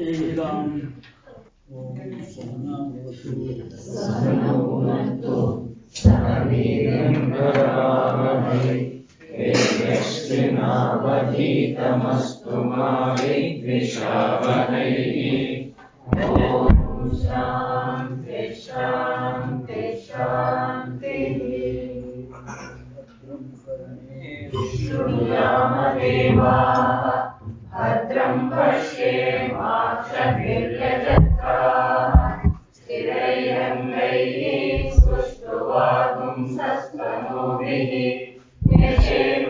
तेषाम् ॐ सहनावतु सहनौनन्तु सह वीर्यङ्करावहै तेजस्विनावधीतमस्तु मा विद्विषावहै ॐ शान्ति शान्ति शान्तिः भद्रं कर्णे शृणुयामदेवाः भद्रं पश्येमाक्षभिर्यजत्राः स्थिरैरङ्गैः सुष्ठुवागुंसस्तनूभिः यशेम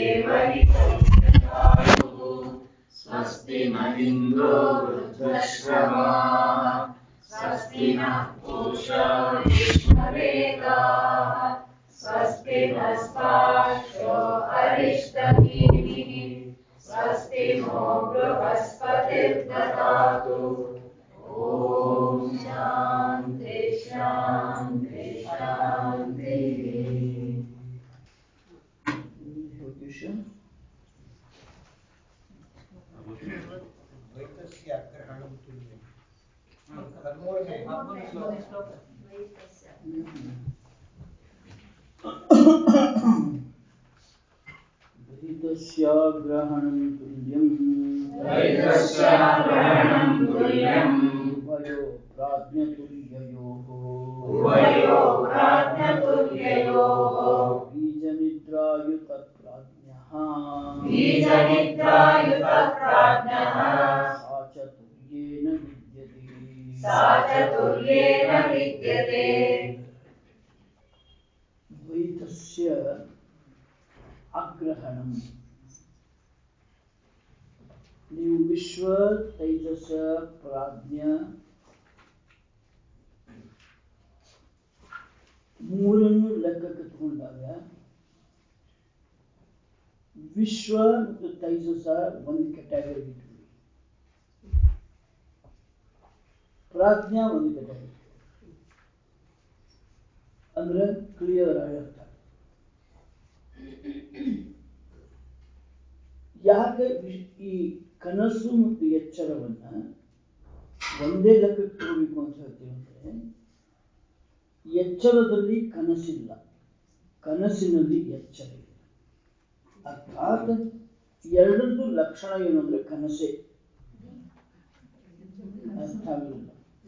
देवहितम् स्वस्ति न इन्द्रो वृद्धश्रवाः स्वस्ति नः पूषा विश्ववेदाः स्वस्ति नस्ताक्षो अरिष्टवीः स्वस्ति नो बृहस्पतिर्ददातु ॐ शान्ति शान्ति शान्तिः ಜ್ಯೋತಿಷ ದ್ವೈತಸ್ಯ ಅಗ್ರಹಣಂ ತುಲ್ಯಂ ಹದಿಮೂರನೇ ಹದಿಮೂರನೇ ಶ್ಲೋಕ ದ್ವೈತಸ್ಯಾಗ್ರಹಣಂ ತುಲ್ಯಂ ದ್ವೈತಸ್ಯಾಗ್ರಹಣಂ ತುಲ್ಯಂ ಉಭಯೋ ಪ್ರಾಜ್ಞತುಲ್ಯಯೋः ಉಭಯೋ ಪ್ರಾಜ್ಞತುಲ್ಯಯೋः ಬೀಜನಿದ್ರಾಯುತಪ್ರಾಜ್ಞಃ ಬೀಜನಿದ್ರಾಯುತಪ್ರಾಜ್ಞಃ सा च तुल्येन विद्यते सा च तुल्येन विद्यते ದ್ವೈತಸ್ಯ ಅಗ್ರಹಣಂ ನೀವು ವಿಶ್ವ ತೈಜಸ ಪ್ರಾಜ್ಞ ಮೂರನ್ನು ಲೆಕ್ಕಕ್ಕೆ ತಗೊಂಡಾಗ ವಿಶ್ವ ಮತ್ತು ತೈಜಸ ಒಂದು ಕೆಟಗರಿ ಇಟ್ಕೊಳ್ಳಿ ಪ್ರಾಜ್ಞಾ ಒಂದು ಕೆಟಗರಿ ಅಂದ್ರೆ ಕ್ಲಿಯರ್ ಆಗಿರ್ತಾರೆ ಯಾಕೆ ವಿ- ಈ ಕನಸು ಮತ್ತು ಎಚ್ಚರವನ್ನ ಒಂದೇ ಲೆಕ್ಕಕ್ಕೆ ತಗೋಬೇಕು ಅಂತ ಹೇಳ್ತೀವಿ ಅಂದ್ರೆ ಎಚ್ಚರದಲ್ಲಿ ಕನಸಿಲ್ಲ ಕನಸಿನಲ್ಲಿ ಎಚ್ಚರ ಇಲ್ಲ ಅರ್ಥಾತ್ ಎರಡರದ್ದು ಲಕ್ಷಣ ಏನು ಅಂದ್ರೆ ಕನಸೇ ಅರ್ಥ ಆಗಲಿಲ್ಲ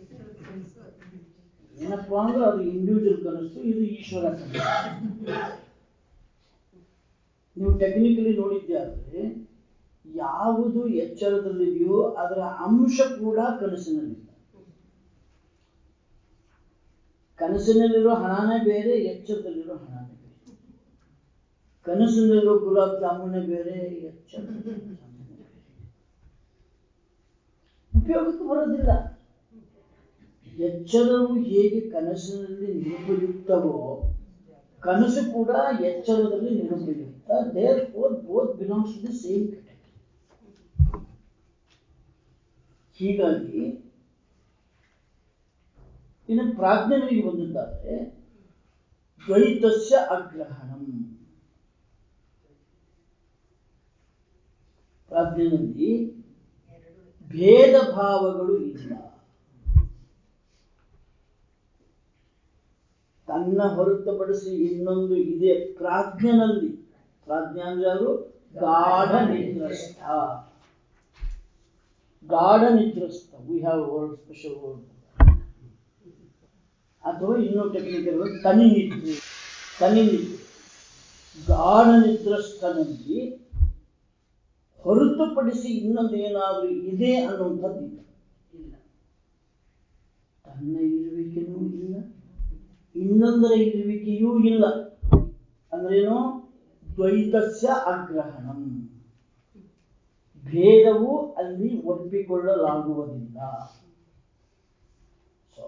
ಏನಪ್ಪಾ ಅಂದ್ರೆ ಅದು ಇಂಡಿವಿಜುವಲ್ ಕನಸು ಇದು ಈಶ್ವರ ಕನಸು ನೀವು ಟೆಕ್ನಿಕಲಿ ನೋಡಿದ್ದೆ ಆದ್ರೆ ಯಾವುದು ಎಚ್ಚರದಲ್ಲಿದೆಯೋ ಅದರ ಅಂಶ ಕೂಡ ಕನಸಿನಲ್ಲಿಲ್ಲ ಕನಸಿನಲ್ಲಿರೋ ಹಣನೇ ಬೇರೆ ಎಚ್ಚರದಲ್ಲಿರೋ ಹಣನೇ ಬೇರೆ ಕನಸಿನಲ್ಲಿರೋ ಗುಲಾಬ್ ಜಾಮೂನೇ ಬೇರೆ ಎಚ್ಚರದಲ್ಲಿರೋ ಜಾಮೂನೇ ಬೇರೆ ಉಪಯೋಗಕ್ಕೆ ಬರೋದಿಲ್ಲ ಎಚ್ಚರವು ಹೇಗೆ ಕನಸಿನಲ್ಲಿ ನಿರುಪಯುಕ್ತವೋ ಕನಸು ಕೂಡ ಎಚ್ಚರದಲ್ಲಿ ನಿರುಪಯುಕ್ತ therefore both belongs to the same ಹೀಗಾಗಿ ಇನ್ನು ಪ್ರಾಜ್ಞನಿಗೆ ಬಂದಿದ್ದಾರೆ ದ್ವೈತಸ್ಯ ಅಗ್ರಹಣಂ ಪ್ರಾಜ್ಞನಲ್ಲಿ ಭೇದ ಭಾವಗಳು ಇಲ್ಲ ತನ್ನ ಹೊರತುಪಡಿಸಿ ಇನ್ನೊಂದು ಇದೆ ಪ್ರಾಜ್ಞನಲ್ಲಿ ಪ್ರಾಜ್ಞ ಅಂದ್ರೆ ಯಾರು ಗಾಢ ನಿದ್ರಸ್ಥ ಗಾಢ ನಿದ್ರಸ್ಥ we have word special word ಅಥವಾ ಇನ್ನೂ ಟೆಕ್ನಿಕಲ್ ವರ್ಡ್ ತನಿ ನಿದ್ರೆ ತನಿ ನಿದ್ರೆ ಗಾಢ ನಿದ್ರಸ್ಥನಲ್ಲಿ ಹೊರತುಪಡಿಸಿ ಇನ್ನೊಂದು ಏನಾದರೂ ಇದೆ ಅನ್ನುವಂಥದ್ದು ಇಲ್ಲ ತನ್ನ ಇರುವಿಕೆನೂ ಇಲ್ಲ ಇನ್ನೊಂದರ ಇರುವಿಕೆಯೂ ಇಲ್ಲ ಅಂದ್ರೇನು ದ್ವೈತಸ್ಯ ಅಗ್ರಹಣಂ ಭೇದವು ಅಲ್ಲಿ ಒಪ್ಪಿಕೊಳ್ಳಲಾಗುವುದಿಲ್ಲ ಸೊ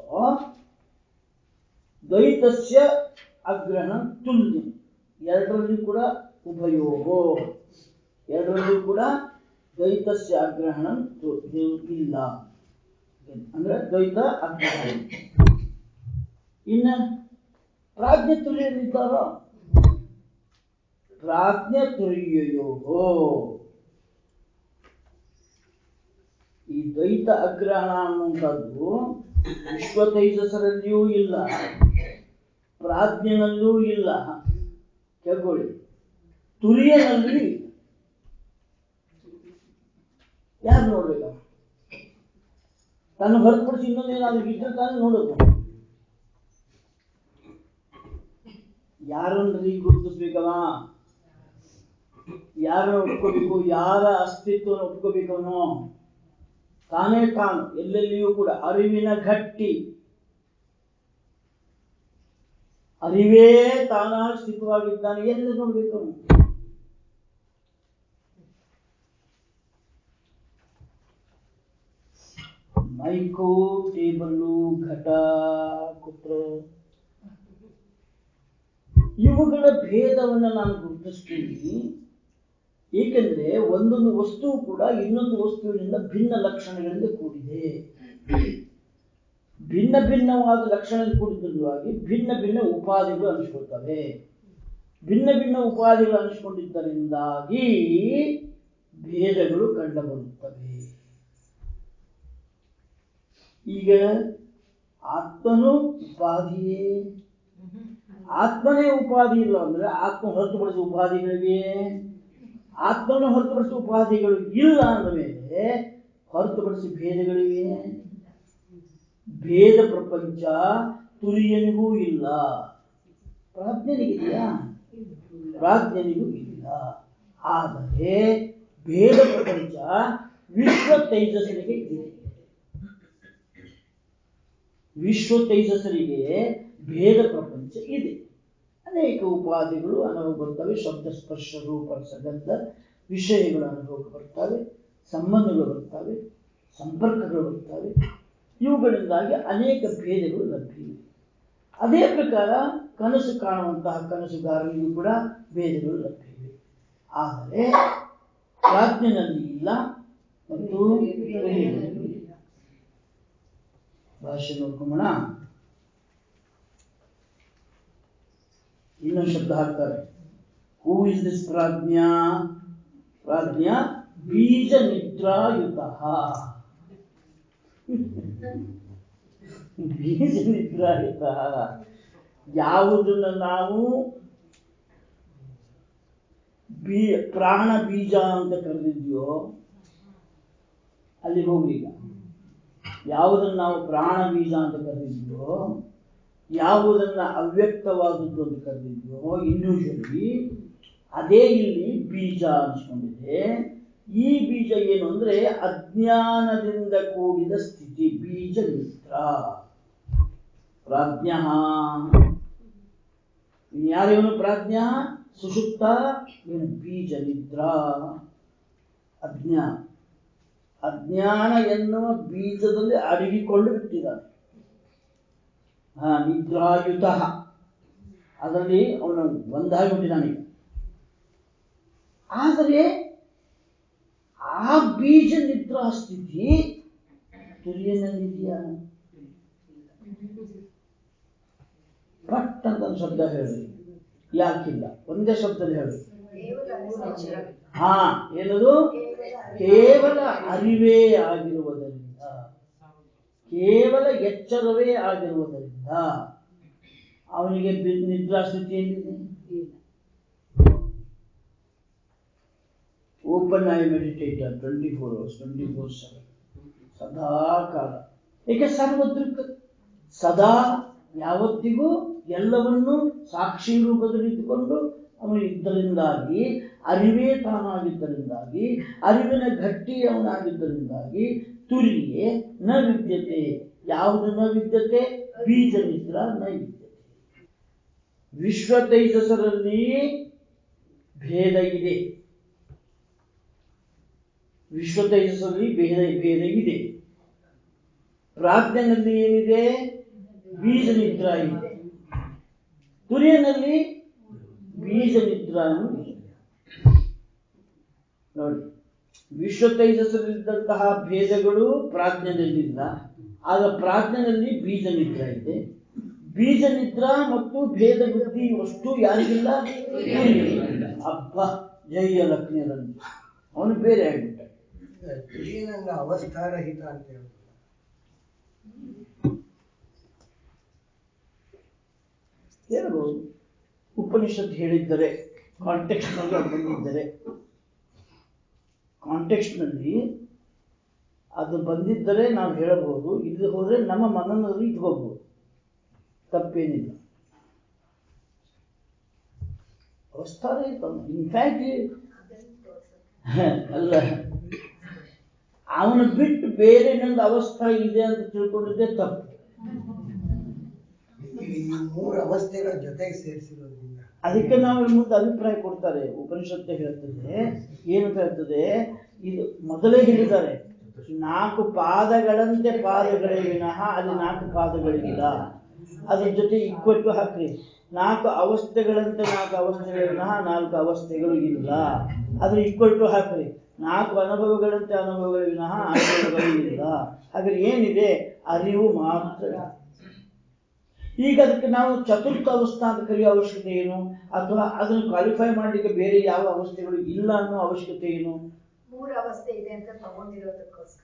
ದ್ವೈತಸ್ಯ ಅಗ್ರಹಣ ತುಲ್ಯ ಎರಡರಲ್ಲಿ ಕೂಡ ಉಭಯೋಗೋ ಎರಡರಲ್ಲೂ ಕೂಡ ದ್ವೈತಸ್ಯ ಅಗ್ರಹಣ ಇಲ್ಲ ಅಂದ್ರೆ ದ್ವೈತ ಅಗ್ರಹಣ ಇನ್ನ ಪ್ರಾಜ್ಞೆ ತುಲ್ಯರಿದ್ದಾರೋ ಪ್ರಾಜ್ಞೆ ತುಲ್ಯಯೋ ಈ ದ್ವೈತ ಅಗ್ರಹಣ ಅನ್ನುವಂಥದ್ದು ವಿಶ್ವ ತೈಜಸರಲ್ಲಿಯೂ ಇಲ್ಲ ಪ್ರಾಜ್ಞನಲ್ಲೂ ಇಲ್ಲ ಕೇಳ್ಕೊಳ್ಳಿ ತುರಿಯನಲ್ಲೂ ಇಲ್ಲ ಯಾರು ನೋಡ್ಬೇಕು ತನ್ನ ಹೊರತುಪಡಿಸಿ ಇನ್ನೊಂದೇನಾದ್ರೂ ಇದ್ರೆ ತಾನೇ ನೋಡೋದು ಯಾರನ್ರಿ ಗುರುತಿಸ್ಬೇಕವ ಯಾರನ್ನ ಒಪ್ಕೋಬೇಕು ಯಾರ ಅಸ್ತಿತ್ವವನ್ನು ಒಪ್ಕೋಬೇಕು ಅವನು ತಾನೇ ತಾನು ಎಲ್ಲೆಲ್ಲಿಯೂ ಕೂಡ ಅರಿವಿನ ಗಟ್ಟಿ ಅರಿವೇ ತಾನಾಗಿ ಸ್ಥಿತವಾಗಿದ್ದಾನೆ ಎಲ್ಲ ನೋಡ್ಬೇಕು ಅವನು ಮೈಕು ಟೇಬಲ್ಲು ಘಟ ಕುತ್ರ ಇವುಗಳ ಭೇದವನ್ನು ನಾನು ಗುರುತಿಸ್ತೀನಿ ಏಕೆಂದ್ರೆ ಒಂದೊಂದು ವಸ್ತು ಕೂಡ ಇನ್ನೊಂದು ವಸ್ತುವಿನಿಂದ ಭಿನ್ನ ಲಕ್ಷಣಗಳಿಂದ ಕೂಡಿದೆ ಭಿನ್ನ ಭಿನ್ನವಾದ ಲಕ್ಷಣದಿಂದ ಕೂಡಿದ್ದವಾಗಿ ಭಿನ್ನ ಭಿನ್ನ ಉಪಾಧಿಗಳು ಅನಿಸ್ಕೊಳ್ತವೆ ಭಿನ್ನ ಭಿನ್ನ ಉಪಾಧಿಗಳು ಅನಿಸ್ಕೊಂಡಿದ್ದರಿಂದಾಗಿ ಭೇದಗಳು ಕಂಡುಬರುತ್ತವೆ ಈಗ ಆತ್ಮನು ಉಪಾಧಿಯೇ ಆತ್ಮನೇ ಉಪಾಧಿ ಇಲ್ಲ ಅಂದ್ರೆ ಆತ್ಮ ಹೊರತುಪಡಿಸಿ ಉಪಾಧಿಗಳಿವೆ ಆತ್ಮನ ಹೊರತುಪಡಿಸಿ ಉಪಾಧಿಗಳು ಇಲ್ಲ ಅಂದ ಮೇಲೆ ಹೊರತುಪಡಿಸಿ ಭೇದಗಳಿವೆ ಭೇದ ಪ್ರಪಂಚ ತುರಿಯನಿಗೂ ಇಲ್ಲ ಪ್ರಾಜ್ಞನಿಗಿದೆಯಾ ಪ್ರಾಜ್ಞನಿಗೂ ಇಲ್ಲ ಆದರೆ ಭೇದ ಪ್ರಪಂಚ ವಿಶ್ವ ತೈಜಸ್ಸನಿಗೆ ಇದೆ ವಿಶ್ವ ತೈಜಸ್ಸರಿಗೆ ಭೇದ ಪ್ರಪಂಚ ಇದೆ ಅನೇಕ ಉಪಾಧಿಗಳು ಅನುಭವ ಬರ್ತವೆ ಶಬ್ದ ಸ್ಪರ್ಶ ರೂಪ ಸಗಂಧ ವಿಷಯಗಳು ಅನುಭವಕ್ಕೆ ಬರ್ತವೆ ಸಂಬಂಧಗಳು ಬರ್ತವೆ ಸಂಪರ್ಕಗಳು ಬರ್ತವೆ ಇವುಗಳಿಂದಾಗಿ ಅನೇಕ ಭೇದಗಳು ಲಭ್ಯವಿವೆ ಅದೇ ಪ್ರಕಾರ ಕನಸು ಕಾಣುವಂತಹ ಕನಸುಗಾರರಿಗೂ ಕೂಡ ಭೇದಗಳು ಲಭ್ಯವಿವೆ ಆದರೆ ಪ್ರಾಜ್ಞನಲ್ಲಿ ಇಲ್ಲ ಮತ್ತು ತುರಿಯಲ್ಲಿ ಇಲ್ಲ. ಭಾಷೆ ನೋಡ್ಕೊಂಬೋಣ ಇನ್ನೊಂದು ಶಬ್ದ ಹಾಕ್ತಾರೆ ಹೂ ಇಸ್ ದಿಸ್ ಪ್ರಾಜ್ಞಾ ಪ್ರಾಜ್ಞಾ ಬೀಜ ನಿದ್ರಾಯುತ ಬೀಜ ನಿದ್ರಾಯುತ ಯಾವುದನ್ನ ನಾವು ಬೀ ಪ್ರಾಣ ಬೀಜ ಅಂತ ಕರೆದಿದ್ಯೋ ಅಲ್ಲಿ ಹೋಗ್ಲಿಲ್ಲ ಯಾವುದನ್ನು ನಾವು ಪ್ರಾಣ ಬೀಜ ಅಂತ ಕರೆದಿದ್ಯೋ ಯಾವುದನ್ನ ಅವ್ಯಕ್ತವಾದದ್ದು ಅಂತ ಕರೆದಿದ್ಯೋ ಇಂಡಿವಿಜುವಲಿ ಅದೇ ಇಲ್ಲಿ ಬೀಜ ಅನ್ಸ್ಕೊಂಡಿದೆ ಈ ಬೀಜ ಏನು ಅಂದ್ರೆ ಅಜ್ಞಾನದಿಂದ ಕೂಡಿದ ಸ್ಥಿತಿ ಬೀಜ ಮಿತ್ರ ಪ್ರಾಜ್ಞ ಯಾರೇನು ಪ್ರಾಜ್ಞ ಸುಷುಪ್ತ ಏನು ಬೀಜ ನಿದ್ರಾ ಅಜ್ಞಾನ ಅಜ್ಞಾನ ಎನ್ನುವ ಬೀಜದಲ್ಲಿ ಅಡಗಿಕೊಂಡು ಬಿಟ್ಟಿದ್ದಾನೆ ಹಾ ನಿದ್ರಾಯುತ ಅದರಲ್ಲಿ ಅವನು ಒಂದಾಗಿ ಬಿಟ್ಟಿದ್ದಾನೆ ಆದರೆ ಆ ಬೀಜ ನಿದ್ರಾ ಸ್ಥಿತಿ ತುರಿಯನಲ್ಲಿದೆಯಾ ಪಟ್ ಅಂತ ಒಂದು ಶಬ್ದ ಹೇಳಿ ಯಾಕಿಲ್ಲ ಒಂದೇ ಶಬ್ದದಲ್ಲಿ ಹೇಳಿ ಹಾ ಏನದು ಕೇವಲ ಅರಿವೇ ಆಗಿರುವುದರಿಂದ ಕೇವಲ ಎಚ್ಚರವೇ ಆಗಿರುವುದರಿಂದ ಅವನಿಗೆ ಬಿ- ನಿದ್ರಾಸ್ಥಿತಿ ಎಲ್ಲಿದೆ open eye meditator twenty four hours twenty four seven ಸದಾ ಕಾಲ ಏಕೆ ಸರ್ವದೃಕ್ ಸದಾ ಯಾವತ್ತಿಗೂ ಎಲ್ಲವನ್ನೂ ಸಾಕ್ಷಿ ರೂಪದಲ್ಲಿ ಇದ್ದುಕೊಂಡು ಅವನು ಇದ್ದರಿಂದಾಗಿ ಅರಿವೇ ತಾನಾಗಿದ್ದರಿಂದಾಗಿ ಅರಿವಿನ ಗಟ್ಟಿ ಅವನಾಗಿದ್ದರಿಂದಾಗಿ ತುರಿಗೆ ನ ವಿದ್ಯತೆ ಯಾವುದು ನ ವಿದ್ಯತೆ ಬೀಜ ನಿದ್ರ ನ ವಿದ್ಯತೆ ವಿಶ್ವ ತೈಜಸರಲ್ಲಿ ಭೇದ ಇದೆ ವಿಶ್ವ ತೈಜಸ್ಸಲ್ಲಿ ಭೇದ ಭೇದ ಇದೆ ಪ್ರಾಜ್ಞನಲ್ಲಿ ಏನಿದೆ ಬೀಜ ನಿದ್ರಾ ಇದೆ ತುರಿಯನಲ್ಲಿ ಬೀಜ ನಿದ್ರಾನು ಇದೆ ನೋಡಿ ವಿಶ್ವ ತೈಜಸ್ಸಲ್ಲಿದ್ದಂತಹ ಭೇದಗಳು ಪ್ರಾಜ್ಞದಲ್ಲಿಲ್ಲ ಆಗ ಪ್ರಾಜ್ಞನಲ್ಲಿ ಬೀಜ ನಿದ್ರಾ ಇದೆ ಬೀಜ ನಿದ್ರಾ ಮತ್ತು ಭೇದ ಬುದ್ಧಿ ಅಷ್ಟು ಯಾರಿಗಿಲ್ಲ ತುರಿಯನಿಗಿಲ್ಲ. ಅಬ್ಬ ಜಯ ಲಕ್ಷ್ಮಿಯರಲ್ಲಿ ಅವನು ಬೇರೆ ಆಗ್ಬಿಟ್ಟ ತಿಳಿಯನನ್ನ ಅವಸ್ಥಾರಹಿತ ಅಂತ ಹೇಳ್ಬೋದು ಹೇಳ್ಬೋದು ಉಪನಿಷತ್ ಹೇಳಿದ್ದರೆ ಕಾಂಟೆಕ್ಸ್ಟ್ ನಲ್ಲಿ ಅದು ಬಂದಿದ್ದರೆ ಕಾಂಟೆಕ್ಸ್ಟ್ ನಲ್ಲಿ ಅದು ಬಂದಿದ್ದರೆ ನಾವು ಹೇಳಬಹುದು ಇಲ್ಲಿ ಹೋದ್ರೆ ನಮ್ಮ ಮನನಲ್ಲಿ ಇಟ್ಕೋಬಹುದು ತಪ್ಪೇನಿಲ್ಲ ಅವಸ್ಥಾನೇ ಇನ್ಫ್ಯಾಕ್ಟ್ ಅಲ್ಲ ಅವನ ಬಿಟ್ಟು ಬೇರೆ ನಂದು ಅವಸ್ಥಾ ಇದೆ ಅಂತ ತಿಳ್ಕೊಂಡಿದ್ದೆ ತಪ್ಪು ಈ ಮೂರು ಅವಸ್ಥೆಗಳ ಜೊತೆಗೆ ಸೇರಿಸಿರೋದ್ರಿಂದ ಅದಕ್ಕೆ ನಾವು ಇಲ್ಲಿ ಮುಂದೆ ಅಭಿಪ್ರಾಯ ಕೊಡ್ತಾರೆ ಉಪನಿಷತ್ತು ಹೇಳ್ತದೆ ಏನಂತ ಹೇಳ್ತದೆ ಇದು ಮೊದಲೇ ಹೇಳಿದ್ದಾರೆ ನಾಲ್ಕು ಪಾದಗಳಂತೆ ಪಾದಗಳೇ ವಿನಃ ಅಲ್ಲಿ ನಾಲ್ಕು ಪಾದಗಳಿಲ್ಲ ಅದ್ರ ಜೊತೆ ಇಕ್ವಟ್ಟು ಹಾಕ್ರಿ ನಾಲ್ಕು ಅವಸ್ಥೆಗಳಂತೆ ನಾಲ್ಕು ಅವಸ್ಥೆಗಳ ವಿನಃ ನಾಲ್ಕು ಅವಸ್ಥೆಗಳು ಇಲ್ಲ ಅದ್ರ ಇಕ್ವಟ್ಟು ಹಾಕ್ರಿ ನಾಲ್ಕು ಅನುಭವಗಳಂತೆ ಅನುಭವಗಳ ವಿನಃ ಅನುಭವಗಳು ಇಲ್ಲ ಹಾಗಾದ್ರೆ ಏನಿದೆ ಅರಿವು ಮಾತ್ರ ಈಗ ಅದಕ್ಕೆ ನಾವು ಚತುರ್ಥ ಅವಸ್ಥಾ ಅಂತ ಕರೆಯೋ ಅವಶ್ಯಕತೆ ಏನು ಅಥವಾ ಅದನ್ನು ಕ್ವಾಲಿಫೈ ಮಾಡಲಿಕ್ಕೆ ಬೇರೆ ಯಾವ ಅವಸ್ಥೆಗಳು ಇಲ್ಲ ಅನ್ನೋ ಅವಶ್ಯಕತೆ ಏನು ಮೂರು ಅವಸ್ಥೆ ಇದೆ ಅಂತ ತಗೊಂಡಿರೋದಕ್ಕೋಸ್ಕರ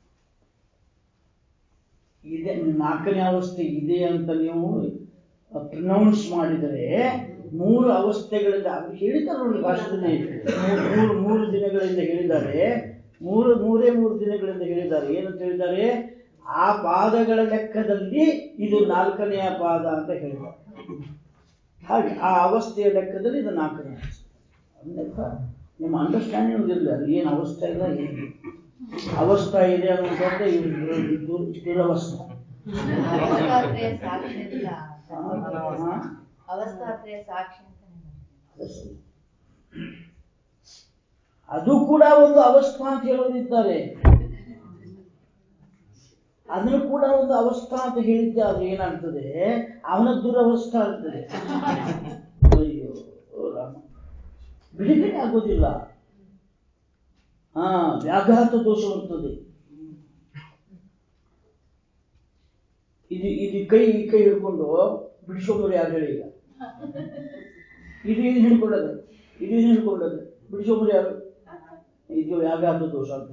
ಇದೆ ನಾಲ್ಕನೇ ಅವಸ್ಥೆ ಇದೆ ಅಂತ ನೀವು ಪ್ರನೌನ್ಸ್ ಮಾಡಿದರೆ ಮೂರು ಅವಸ್ಥೆಗಳಿಂದ ಅವ್ರು ಹೇಳಿದ್ದಾರೆ ನೋಡಿ ಭಾಷಣದಲ್ಲಿ ಮೂರು- ಮೂರು ಮೂರು ದಿನಗಳಿಂದ ಹೇಳಿದ್ದಾರೆ ಮೂರು ಮೂರೇ ಮೂರು ದಿನಗಳಿಂದ ಹೇಳಿದ್ದಾರೆ ಏನಂತ ಹೇಳಿದ್ದಾರೆ ಆ ಪಾದಗಳ ಲೆಕ್ಕದಲ್ಲಿ ಇದು ನಾಲ್ಕನೆಯ ಪಾದ ಅಂತ ಹೇಳಿದ್ದಾರೆ ಹಾಗೆ ಆ ಅವಸ್ಥೆಯ ಲೆಕ್ಕದಲ್ಲಿ ಇದು ನಾಲ್ಕನೇ ಅವಸ್ಥೆ ಅನ್ಯಥಾ ನಿಮ್ಮ ಅಂಡರ್ಸ್ಟ್ಯಾಂಡಿಂಗ್ ಇರಲಿ ಅದು ಏನು ಅವಸ್ಥೆ ಇಲ್ಲ ಏನು ಅವಸ್ಥಾ ಇದೆ ಅನ್ನೋದಂತೆ ಇವ್ರು ದುರವಸ್ಥೆ ಅವಸ್ಥಾತ್ರಯ ಸಾಕ್ಷಿ ಅಂತ ಹಾ? ಅವಸ್ಥಾತ್ರಯ ಸಾಕ್ಷಿ ಅಂತ ಅದು ಸರಿ. ಅದು ಕೂಡ ಒಂದು ಅವಸ್ಥಾ ಅಂತ ಹೇಳೋರಿದ್ದಾರೆ ಅದನ್ನು ಕೂಡ ಒಂದು ಅವಸ್ಥಾ ಅಂತ ಹೇಳಿದ್ದೆ ಆದ್ರೆ ಏನಾಗ್ತದೆ ಅವನ ದುರವಸ್ಥಾ ಆಗ್ತದೆ ಅಯ್ಯೋ ರಾಮ ಬಿಡುಗಡೆ ಆಗೋದಿಲ್ಲ ಹಾ ವ್ಯಾಘಾತ ದೋಷ ಬರ್ತದೆ ಇದು ಇದು ಕೈ ಈ ಕೈ ಹಿಡ್ಕೊಂಡು ಬಿಡಿಸೋದ್ರು ಯಾರು ಹೇಳಿ ಈಗ ಇದು ಏನು ಹಿಡ್ಕೊಳ್ಳೋದು ಇದು ಏನು ಹಿಡ್ಕೊಳ್ಳೋದು ಬಿಡಿಸೋದ್ರು ಯಾರು ಇದು ವ್ಯಾಘಾತ ದೋಷ ಅಂತ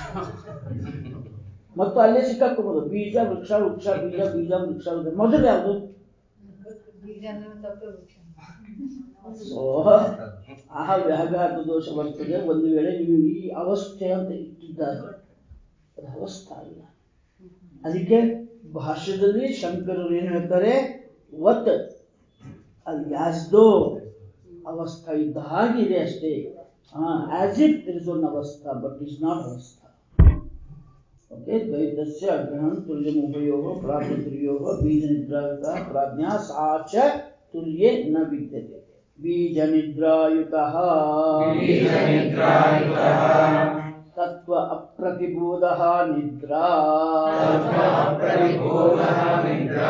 ಮತ್ತು ಅಲ್ಲೇ ಸಿಕ್ಕಾಕೋಬಹುದು ಬೀಜ ವೃಕ್ಷ ವೃಕ್ಷ ಬೀಜ ಬೀಜ ವೃಕ್ಷ ವೃಕ್ಷ. ಮೊದಲು ಯಾವುದು ಬೀಜ ಅನ್ನೋದು ತಪ್ಪು ವೃಕ್ಷ. ಸೊ ಆಹ ವ್ಯಾಘಾತ ದೋಷ ಬರ್ತದೆ ಒಂದು ವೇಳೆ ನೀವು ಈ ಅವಸ್ಥೆ ಅಂತ ಇಟ್ಟಿದ್ದಾರೆ ಅದು ಅವಸ್ಥೆ ಅಲ್ಲ ಅದಕ್ಕೆ ಭಾಷ್ಯದಲ್ಲಿ ಶಂಕರರು ಏನು ಹೇಳ್ತಾರೆ ಒತ್ ಅದು ಯಾಸ್ದೋ ಅವಸ್ಥಾ ಇದ್ದ ಹಾಗೆ ಇದೆ ಅಷ್ಟೇ as it there is one ಅವಸ್ಥಾ ಬಟ್ ಇಸ್ ನಾಟ್ ಅವಸ್ಥಾ ಓಕೆ ದ್ವೈತಸ್ಯ ಅಗ್ರಹಂ ತುಲ್ಯಂ ಉಭಯೋ ಪ್ರಾಪ್ತುರ್ಯೋ ಬೀಜ ನಿದ್ರಾಯುತ ಪ್ರಾಜ್ಞಾ ಸಾ ಚ ತುಲ್ಯೇ ನ ವಿದ್ಯತೆ ಬೀಜ ನಿದ್ರಾಯುತಃ ಬೀಜನಿದ್ರಾಯುತಃ ತತ್ವ ಅಪ್ರತಿಬೋಧ ನಿದ್ರಾ ತತ್ವ ಅಪ್ರತಿಬೋಧಃ ನಿದ್ರಾ.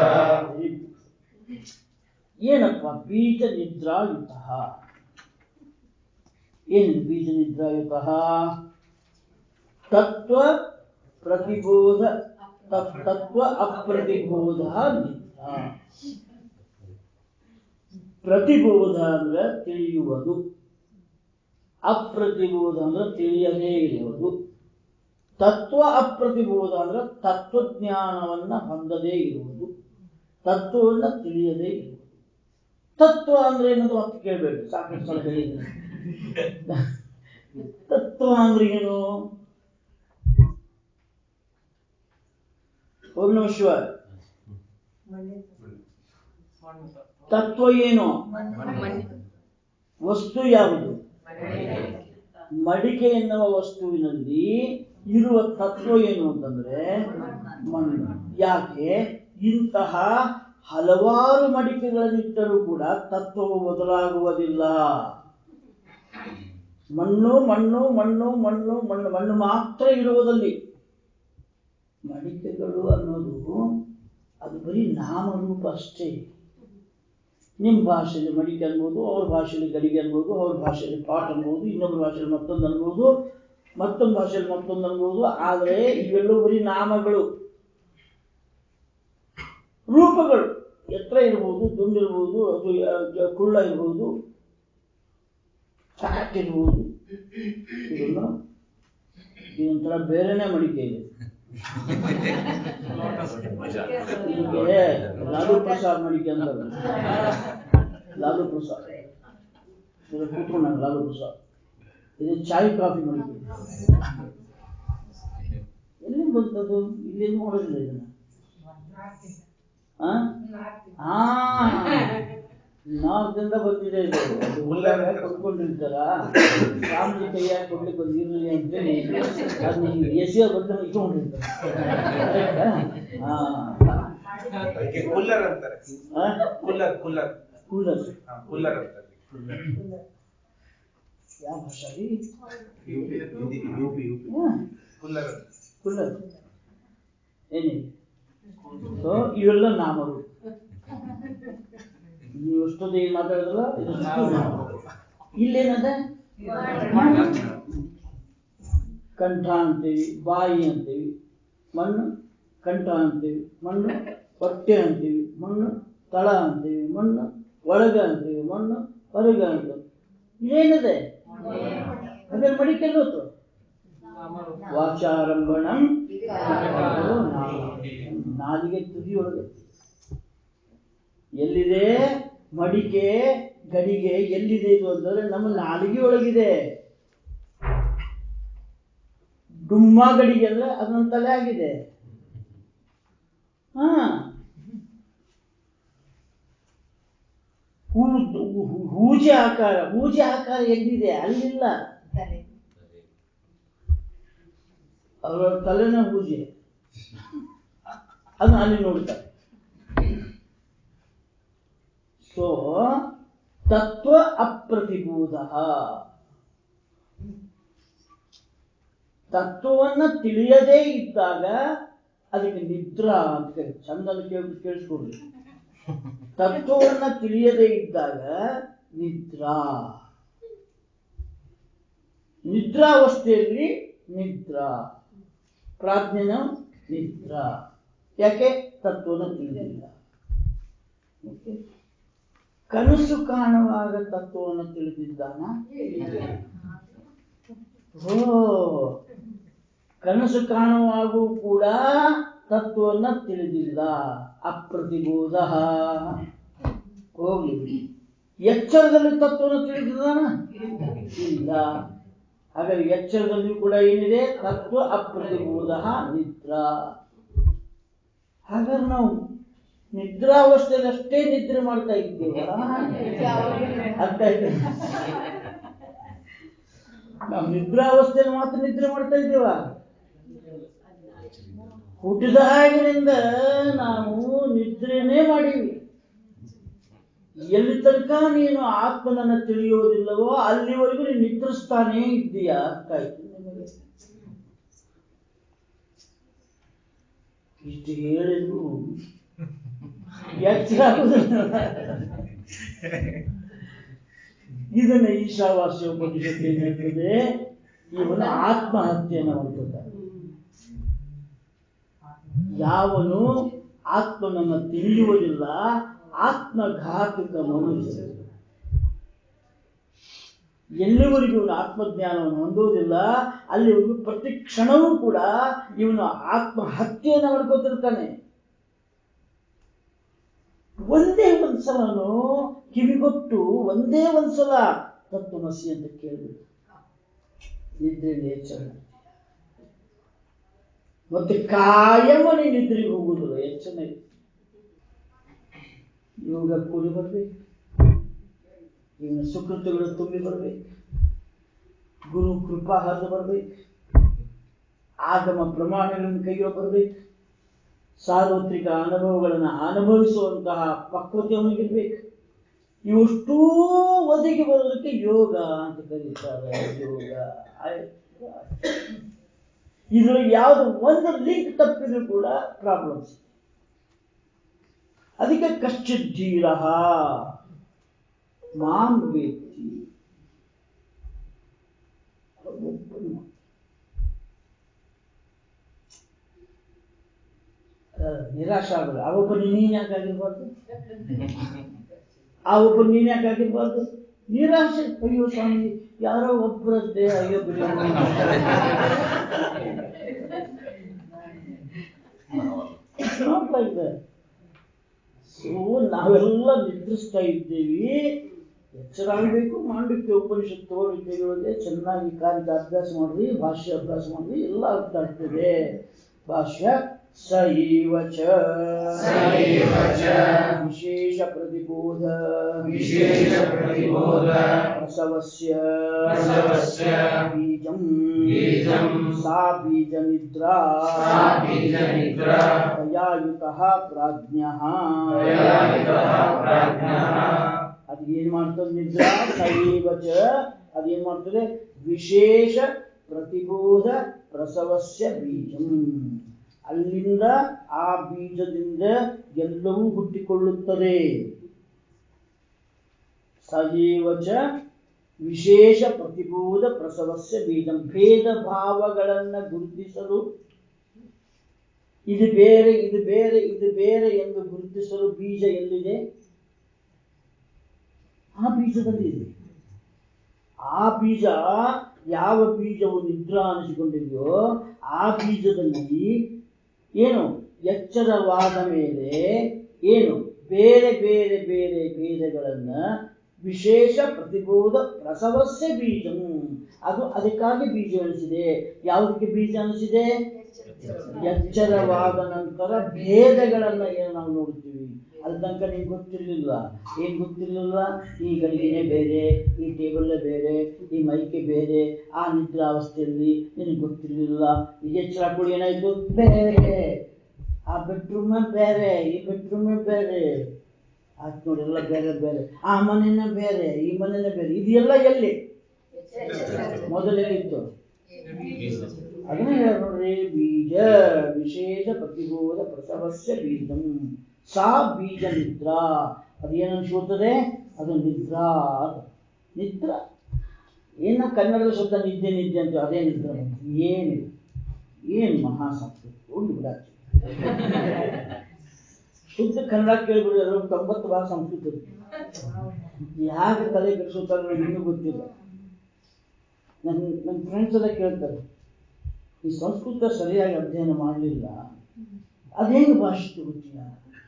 ಏನಪ್ಪ ಬೀಜ ನಿದ್ರಾಯುತ ಏನು ಬೀಜ ನಿದ್ರಾಯುತ ತತ್ವ ಪ್ರತಿಬೋಧ ತತ್- ತತ್ವ ಅಪ್ರತಿಬೋಧ ನಿದ್ರಾ ಪ್ರತಿಬೋಧ ಅಂದ್ರೆ ತಿಳಿಯುವುದು ಅಪ್ರತಿಬೋಧ ಅಂದ್ರೆ ತಿಳಿಯದೇ ಇರುವುದು ತತ್ವ ಅಪ್ರತಿಬೋಧ ಅಂದ್ರೆ ತತ್ವಜ್ಞಾನವನ್ನ ಹೊಂದದೇ ಇರುವುದು ತತ್ವವನ್ನ ತಿಳಿಯದೇ ಇರುವುದು ತತ್ವ ಅಂದ್ರೆ ಏನಂತ ಮತ್ತೆ ಕೇಳಬೇಡಿ ಸಾಕಷ್ಟು ಸಲ ಹೇಳಿದ್ದೀನಿ ತತ್ವ ಅಂದ್ರೆ ಏನು ಓಂ ನಮಃ ಶಿವಾಯ ತತ್ವ ಏನು ವಸ್ತು ಯಾವುದು ಮಡಿಕೆ ಎನ್ನುವ ವಸ್ತುವಿನಲ್ಲಿ ಇರುವ ತತ್ವ ಏನು ಅಂತಂದ್ರೆ ಮಣ್ಣು ಯಾಕೆ ಇಂತಹ ಹಲವಾರು ಮಡಿಕೆಗಳನ್ನಿಟ್ಟರೂ ಕೂಡ ತತ್ವವು ಬದಲಾಗುವುದಿಲ್ಲ ಮಣ್ಣು ಮಣ್ಣು ಮಣ್ಣು ಮಣ್ಣು ಮಣ್ಣು ಮಣ್ಣು ಮಾತ್ರ ಇರುವುದಲ್ಲಿ ಮಡಿಕೆಗಳು ಅನ್ನೋದು ಅದು ಬರೀ ನಾಮರೂಪ ಅಷ್ಟೇ ನಿಮ್ಮ ಭಾಷೆಯಲ್ಲಿ ಮಡಿಕೆ ಅನ್ಬೋದು ಅವ್ರ ಭಾಷೆಯಲ್ಲಿ ಗಡಿಗೆ ಅನ್ಬೋದು ಅವ್ರ ಭಾಷೆಯಲ್ಲಿ ಪಾಟ್ ಅನ್ಬೋದು ಇನ್ನೊಬ್ಬರ ಭಾಷೆಯಲ್ಲಿ ಮತ್ತೊಂದು ಅನ್ಬೋದು ಮತ್ತೊಂದು ಭಾಷೆಯಲ್ಲಿ ಮತ್ತೊಂದು ಅನ್ಬೋದು ಆದರೆ ಇವೆಲ್ಲವೂ ಬರೀ ನಾಮಗಳು ರೂಪಗಳು ಎತ್ತರ ಇರ್ಬೋದು ದುಂಡಿರ್ಬೋದು ಅದು ಆ, ಕುಳ್ಳ ಇರ್ಬೋದು ಫ್ಯಾಟ್ ಇರ್ಬೋದು ಇದನ್ನು ಇದೊಂಥರ ಬೇರೆನೇ ಮಡಿಕೆ ಇದೆ ಮಜಾ ಇದಕ್ಕೆ ಲಾಲು ಪ್ರಸಾದ್ ಮಡಿಕೆ ಅಂತ ಲಾಲು ಪ್ರಸಾದ್ ಇದರ ಕೂತ್ಕೊಂಡ ಲಾಲು ಪ್ರಸಾದ್ ಇದು ಚಾಯ್ ಕಾಫಿ ಮಡಿಕೆ ಎಲ್ಲಿ ಬಂತದು ಇಲ್ಲಿ ನೋಡಿಲ್ಲ ಇದನ್ನ ಆ? ಆ ನಾಲ್ಕು ದಿನದ ಬಂದಿದೆ ಇದು ಅದು ಉಳ್ಳಾಗ ಕೊಟ್ಕೊಂಡಿರ್ತಾರ ಸ್ವಾಮಿ ಕೈಯಾಗ ಕೊಡ್ಲಿಕ್ಕೆ ಒಂದು ಇರಲಿ ಅಂತೇಳಿ ಅದನ್ನ ಎಸಿಯ ಬದಲು ಇಟ್ಕೊಂಡಿರ್ತಾರೆ ಹಾ ಅದಕ್ಕೆ ಕುಲ್ಲರ್ ಅಂತಾರೆ ಕುಲ್ಲರ್ ಕುಲ್ಲರ್ ಕೂಲರ್ ಹಾ, ಕುಲ್ಲರ್ ಅಂತಾರೆ ಯಾವ ಭಾಷೆ ರೀ? ಯುಪಿ ಯುಪಿ ಹಾ, ಕುಲ್ಲರ್ ಅಂತ ಕೂಲರ್ ಏನಿದೆ ಸೊ ಇವೆಲ್ಲ ನಾಮಗಳು ನೀವು ಎಷ್ಟೊಂದು ಏನ್ ಮಾತಾಡಿದ್ರಲ್ಲ ಇದಷ್ಟು ನಾಮಗಳು ಇಲ್ಲೇನದ ಕಂಠ ಅಂತೀವಿ ಬಾಯಿ ಅಂತೀವಿ ಮಣ್ಣು ಕಂಠ ಅಂತೀವಿ ಮಣ್ಣು ಹೊಟ್ಟೆ ಅಂತೀವಿ ಮಣ್ಣು ತಳ ಅಂತೀವಿ ಮಣ್ಣು ಒಳಗ ಅಂತೀವಿ ಮಣ್ಣು ಹೊರಗ ಅಂತೀವಿ ಇದೇನಿದೆ ಹಾಗಾದ್ರೆ ಮಡಿಕೆಲ್ಲ ಹೋತು ವಾಚಾರಂಭಣಂ ಅದು ನಾಲಿಗೆ. ನಾಲಿಗೆ ತುದಿಯೊಳಗೆ ಎಲ್ಲಿದೆ ಮಡಿಕೆ ಗಡಿಗೆ ಎಲ್ಲಿದೆ ಇದು ಅಂತಂದ್ರೆ ನಮ್ಮ ನಾಲಿಗೆ ಒಳಗಿದೆ ಡುಮ್ಮ ಗಡಿಗೆ ಅಂದ್ರೆ ಅದು ನನ್ನ ತಲೆ ಆಗಿದೆ ಹಾ ಹೂ- ಹೂ- ಹೂಜೆ ಆಕಾರ ಹೂಜೆ ಆಕಾರ ಎಲ್ಲಿದೆ ಅಲ್ಲಿಲ್ಲ ತಲೆ ಅವರ ತಲೆನ ಪೂಜೆ ಅದನ್ನ ಅಲ್ಲಿ ನೋಡ್ತಾರೆ ಸೊ ತತ್ವ ಅಪ್ರತಿಭೂತ ತತ್ವವನ್ನ ತಿಳಿಯದೇ ಇದ್ದಾಗ ಅದಕ್ಕೆ ನಿದ್ರಾ ಅಂತ ಕರೀತಾರೆ ಚಂದನ ಕೇಳಿ ಕೇಳಿಸ್ಕೊಡ್ರಿ ತತ್ವವನ್ನ ತಿಳಿಯದೇ ಇದ್ದಾಗ ನಿದ್ರಾ ನಿದ್ರಾವಸ್ಥೆಯಲ್ಲಿ ನಿದ್ರಾ ಪ್ರಾಜ್ಞನ ನಿದ್ರಾ ಯಾಕೆ ತತ್ವನ ತಿಳಿದಿಲ್ಲ Okay? ಕನಸು ಕಾಣುವಾಗ ತತ್ವವನ್ನು ತಿಳಿದಿದ್ದಾನ ಓ ಕನಸು ಕಾಣುವಾಗೂ ಕೂಡ ತತ್ವವನ್ನ ತಿಳಿದಿಲ್ಲ ಅಪ್ರತಿಬೋಧ ಹೋಗ್ಲಿ ಎಚ್ಚರದಲ್ಲಿ ತತ್ವವನ್ನು ತಿಳಿದಿದ್ದಾನ ಇಲ್ಲ ಹಾಗಾದ್ರೆ ಎಚ್ಚರದಲ್ಲಿಯೂ ಕೂಡ ಏನಿದೆ ತತ್ವ ಅಪ್ರತಿಬೋಧ ನಿದ್ರಾ ಹಾಗಾದ್ರೆ ನಾವು ನಿದ್ರಾವಸ್ಥೆಯಲ್ಲಿ ಅಷ್ಟೇ ನಿದ್ರೆ ಮಾಡ್ತಾ ಇದ್ದೇವ ಅರ್ಥ ಆಯ್ತು ನಾವು ನಿದ್ರಾವಸ್ಥೆಯಲ್ಲಿ ಮಾತ್ರ ನಿದ್ರೆ ಮಾಡ್ತಾ ಇದ್ದೇವ ಹುಟ್ಟಿದಾಗಿನಿಂದ ನಾವು ನಿದ್ರೆನೇ ಮಾಡೀವಿ ಎಲ್ಲಿ ತನಕ ನೀನು ಆತ್ಮನನ್ನ ತಿಳಿಯೋದಿಲ್ಲವೋ ಅಲ್ಲಿವರೆಗೂ ನೀನು ನಿದ್ರಿಸ್ತಾನೇ ಇದ್ದೀಯಾ ಅಂತ ಆಯ್ತು ನಿಮಗೆ ಇಷ್ಟು ಹೇಳಿದ್ರು ಎಚ್ಚರ ಆಗುದಿಲ್ಲ. ಇದನ್ನ ಈಶಾವಾಸ್ಯ ಉಪನಿಷತ್ತು ಏನ್ ಹೇಳ್ತದೆ ಇವನು ಆತ್ಮಹತ್ಯೆಯನ್ನು ಮಾಡ್ಕೊತಾನೆ ಯಾವನು ಆತ್ಮನನ್ನ ತಿಳಿಯುವುದಿಲ್ಲ ಆತ್ಮಘಾತುಕ ಮನುಷ್ಯ ಎಲ್ಲಿವರೆಗೂ ಇವನು ಆತ್ಮಜ್ಞಾನವನ್ನು ಹೊಂದುವುದಿಲ್ಲ ಅಲ್ಲಿವರೆಗೂ ಪ್ರತಿ ಕ್ಷಣವೂ ಕೂಡ ಇವನು ಆತ್ಮಹತ್ಯೆಯನ್ನು ಮಾಡ್ಕೋತಿರ್ತಾನೆ ಒಂದೇ ಒಂದ್ಸಲನು ಕಿವಿಗೊಟ್ಟು ಒಂದೇ ಒಂದ್ಸಲ ತತ್ವಮಸಿ ಅಂತ ಕೇಳ್ಬಿಟ್ಟು ನಿದ್ರೆಯಲ್ಲಿ ಎಚ್ಚರ ಮತ್ತೆ ಕಾಯಮನೆ ನಿದ್ರೆಗೆ ಹೋಗುದಿಲ್ಲ ಎಚ್ಚರ ಯೋಗ ಕೂಡಿ ಬರ್ಬೇಕು ಇವನ ಸುಕೃತಗಳು ತುಂಬಿ ಬರ್ಬೇಕು ಗುರು ಕೃಪಾ ಹರಿದು ಬರ್ಬೇಕು ಆಗಮ ಪ್ರಮಾಣಗಳನ್ನು ಕೈಯೋ ಬರ್ಬೇಕು ಸಾರ್ವತ್ರಿಕ ಅನುಭವಗಳನ್ನು ಅನುಭವಿಸುವಂತಹ ಪಕ್ವತೆ ಅವನಿಗಿರ್ಬೇಕು ಇವಷ್ಟೂ ಒದಗಿ ಬರೋದಕ್ಕೆ ಯೋಗ ಅಂತ ಕರೀತಾರೆ ಯೋಗ ಆಯ್ತು. ಇದ್ರಲ್ಲಿ ಯಾವ್ದು ಒಂದು ಲಿಂಕ್ ತಪ್ಪಿದ್ರು ಕೂಡ ಪ್ರಾಬ್ಲಮ್ಸ್ ಅದಕ್ಕೆ ಕಶ್ಚಿತ್ ಧೀರ ಮಾಂ ವೇತ್ತಿ ಒಬ್ಬನು ಆ, ನಿರಾಶ ಆಗೋದು ಆ ಒಬ್ಬ ನೀನ್ ಯಾಕೆ ಆಗಿರ್ಬಾರ್ದು ಆ ಒಬ್ಬ ನೀನ್ ಯಾಕೆ ಆಗಿರ್ಬಾರ್ದು ನಿರಾಶೆ ಅಯ್ಯೋ ಸ್ವಾಮಿ ಯಾರೋ ಒಬ್ಬರದ್ದೇ ಅಯ್ಯೋ ಬಿಡಿ Not like that. ಸೊ ನಾವೆಲ್ಲ ನಿದ್ರಿಸ್ತಾ ಇದ್ದೀವಿ ಎಚ್ಚರ ಆಗಬೇಕು ಮಾಡಲಿಕ್ಕೆ ಉಪನಿಷತ್ತು ತೋರಿಕೆಗಳಿಗೆ ಚೆನ್ನಾಗಿ ಕಾರ್ಯದ ಅಭ್ಯಾಸ ಮಾಡ್ರಿ ಭಾಷ್ಯ ಅಭ್ಯಾಸ ಮಾಡ್ರಿ ಎಲ್ಲ ಅರ್ಥ ಆಗ್ತದೆ ಭಾಷ್ಯ ಸ ಇವ ಚ ಸ ಇವ ಚ ವಿಶೇಷ ಪ್ರತಿಬೋಧ ವಿಶೇಷ ಪ್ರತಿಬೋಧ ಪ್ರಸವಸ್ಯ ಪ್ರಸವಸ್ಯ ಬೀಜಂ ಬೀಜಂ ಸಾ ಬೀಜ ನಿದ್ರಾ ಸಾ ಬೀಜನಿದ್ರಾ ದಯಾಯುತಃ ಪ್ರಾಜ್ಞಃ ದಯಾಯುತಃ ಪ್ರಾಜ್ಞಃ ಅದು ಏನ್ ಮಾಡ್ತದೆ ನಿದ್ರಾ ಸೈವಚ ಅದೇನ್ ಮಾಡ್ತದೆ ವಿಶೇಷ ಪ್ರತಿಬೋಧ ಪ್ರಸವಸ್ಯ ಬೀಜಂ ಅಲ್ಲಿಂದ ಆ ಬೀಜದಿಂದ ಎಲ್ಲವೂ ಹುಟ್ಟಿಕೊಳ್ಳುತ್ತದೆ ಸಜೀವಚ ವಿಶೇಷ ಪ್ರತಿಬೋಧ ಪ್ರಸವಸ್ಯ ಬೀಜಂ ಭೇದ ಭಾವಗಳನ್ನ ಗುರುತಿಸಲು ಇದು ಬೇರೆ ಇದು ಬೇರೆ ಇದು ಬೇರೆ ಎಂದು ಗುರುತಿಸಲು ಬೀಜ ಎಲ್ಲಿದೆ ಆ ಬೀಜದಲ್ಲಿ ಇದೆ ಆ ಬೀಜ ಯಾವ ಬೀಜವು ನಿದ್ರಾ ಅನಿಸಿಕೊಂಡಿದೆಯೋ ಆ ಬೀಜದಲ್ಲಿ ಏನು ಎಚ್ಚರವಾದ ಮೇಲೆ ಏನು ಬೇರೆ ಬೇರೆ ಬೇರೆ ಭೇದಗಳನ್ನ ವಿಶೇಷ ಪ್ರತಿಬೋಧ ಪ್ರಸವಸ್ಯ ಬೀಜಂ ಅದು ಅದಕ್ಕಾಗಿ ಬೀಜ ಅನಿಸಿದೆ ಯಾವುದಕ್ಕೆ ಬೀಜ ಅನಿಸಿದೆ ಎಚ್ಚರವಾದ ನಂತರ ಭೇದಗಳನ್ನ ಏನು ನಾವು ನೋಡ್ತೀವಿ ಅಲ್ಲಿ ತನಕ ನಿಮ್ಗೆ ಗೊತ್ತಿರಲಿಲ್ಲ ಏನ್ ಗೊತ್ತಿರಲಿಲ್ಲ ಈ ಗಡಿಗೆನೆ ಬೇರೆ ಈ ಟೇಬಲ್ಲೇ ಬೇರೆ ಈ ಮೈಕೆ ಬೇರೆ ಆ ನಿದ್ರಾವಸ್ಥೆಯಲ್ಲಿ ನಿನಗೆ ಗೊತ್ತಿರಲಿಲ್ಲ ಈಗ ಎಚ್ಚರ ಕೊಡಿ ಏನಾಯ್ತು ಬೇರೆ ಆ ಬೆಡ್ರೂಮ್ ಬೇರೆ ಈ ಬೆಡ್ರೂಮ್ ಬೇರೆ ಆಯ್ತು ನೋಡಿ ಎಲ್ಲ ಬೇರೆ ಬೇರೆ ಆ ಮನೆನೇ ಬೇರೆ ಈ ಮನೆನೇ ಬೇರೆ ಇದೆಲ್ಲ ಎಲ್ಲಿ ಮೊದಲೇನಿತ್ತು ಅದನ್ನ ಹೇಳ ನೋಡ್ರಿ ಬೀಜ ವಿಶೇಷ ಪ್ರತಿಬೋಧ ಪ್ರಸವಸ್ಯ ಬೀಜಂ ಸಾ ಬೀಜ ನಿದ್ರಾ ಅದೇನು ಅನ್ಸ್ಕೊಳ್ತದೆ ಅದು ನಿದ್ರಾ ಅದು. ನಿದ್ರಾ ಏನ ಕನ್ನಡದಲ್ಲಿ ಶಬ್ದ ನಿದ್ದೆ ನಿದ್ದೆ ಅಂತ ಅದೇ ನಿದ್ರಾ ಏನಿಲ್ಲ ಏನ್ ಮಹಾ ಸಂಸ್ಕೃತಿ ಒಂದು ಬಿಡಾಚಿ ಶುದ್ಧ ಕನ್ನಡ ಕೇಳ್ಬಿಡಿ ಅದ್ರೊಳಗೆ ತೊಂಬತ್ತು ಭಾಗ ಸಂಸ್ಕೃತ ಇದೆ. ಯಾಕೆ ತಲೆ ಕೆಡಿಸುತ್ತಾರೆ ನನಗೆ ಇನ್ನೂ ಗೊತ್ತಿಲ್ಲ ನನ್ನ ನನ್ನ ಫ್ರೆಂಡ್ಸ್ ಎಲ್ಲ ಕೇಳ್ತಾರೆ ಈ ಸಂಸ್ಕೃತ ಸರಿಯಾಗಿ ಅಧ್ಯಯನ ಮಾಡಲಿಲ್ಲ ಅದೇನು ಭಾಷೆ ಗೊತ್ತಿಲ್ಲ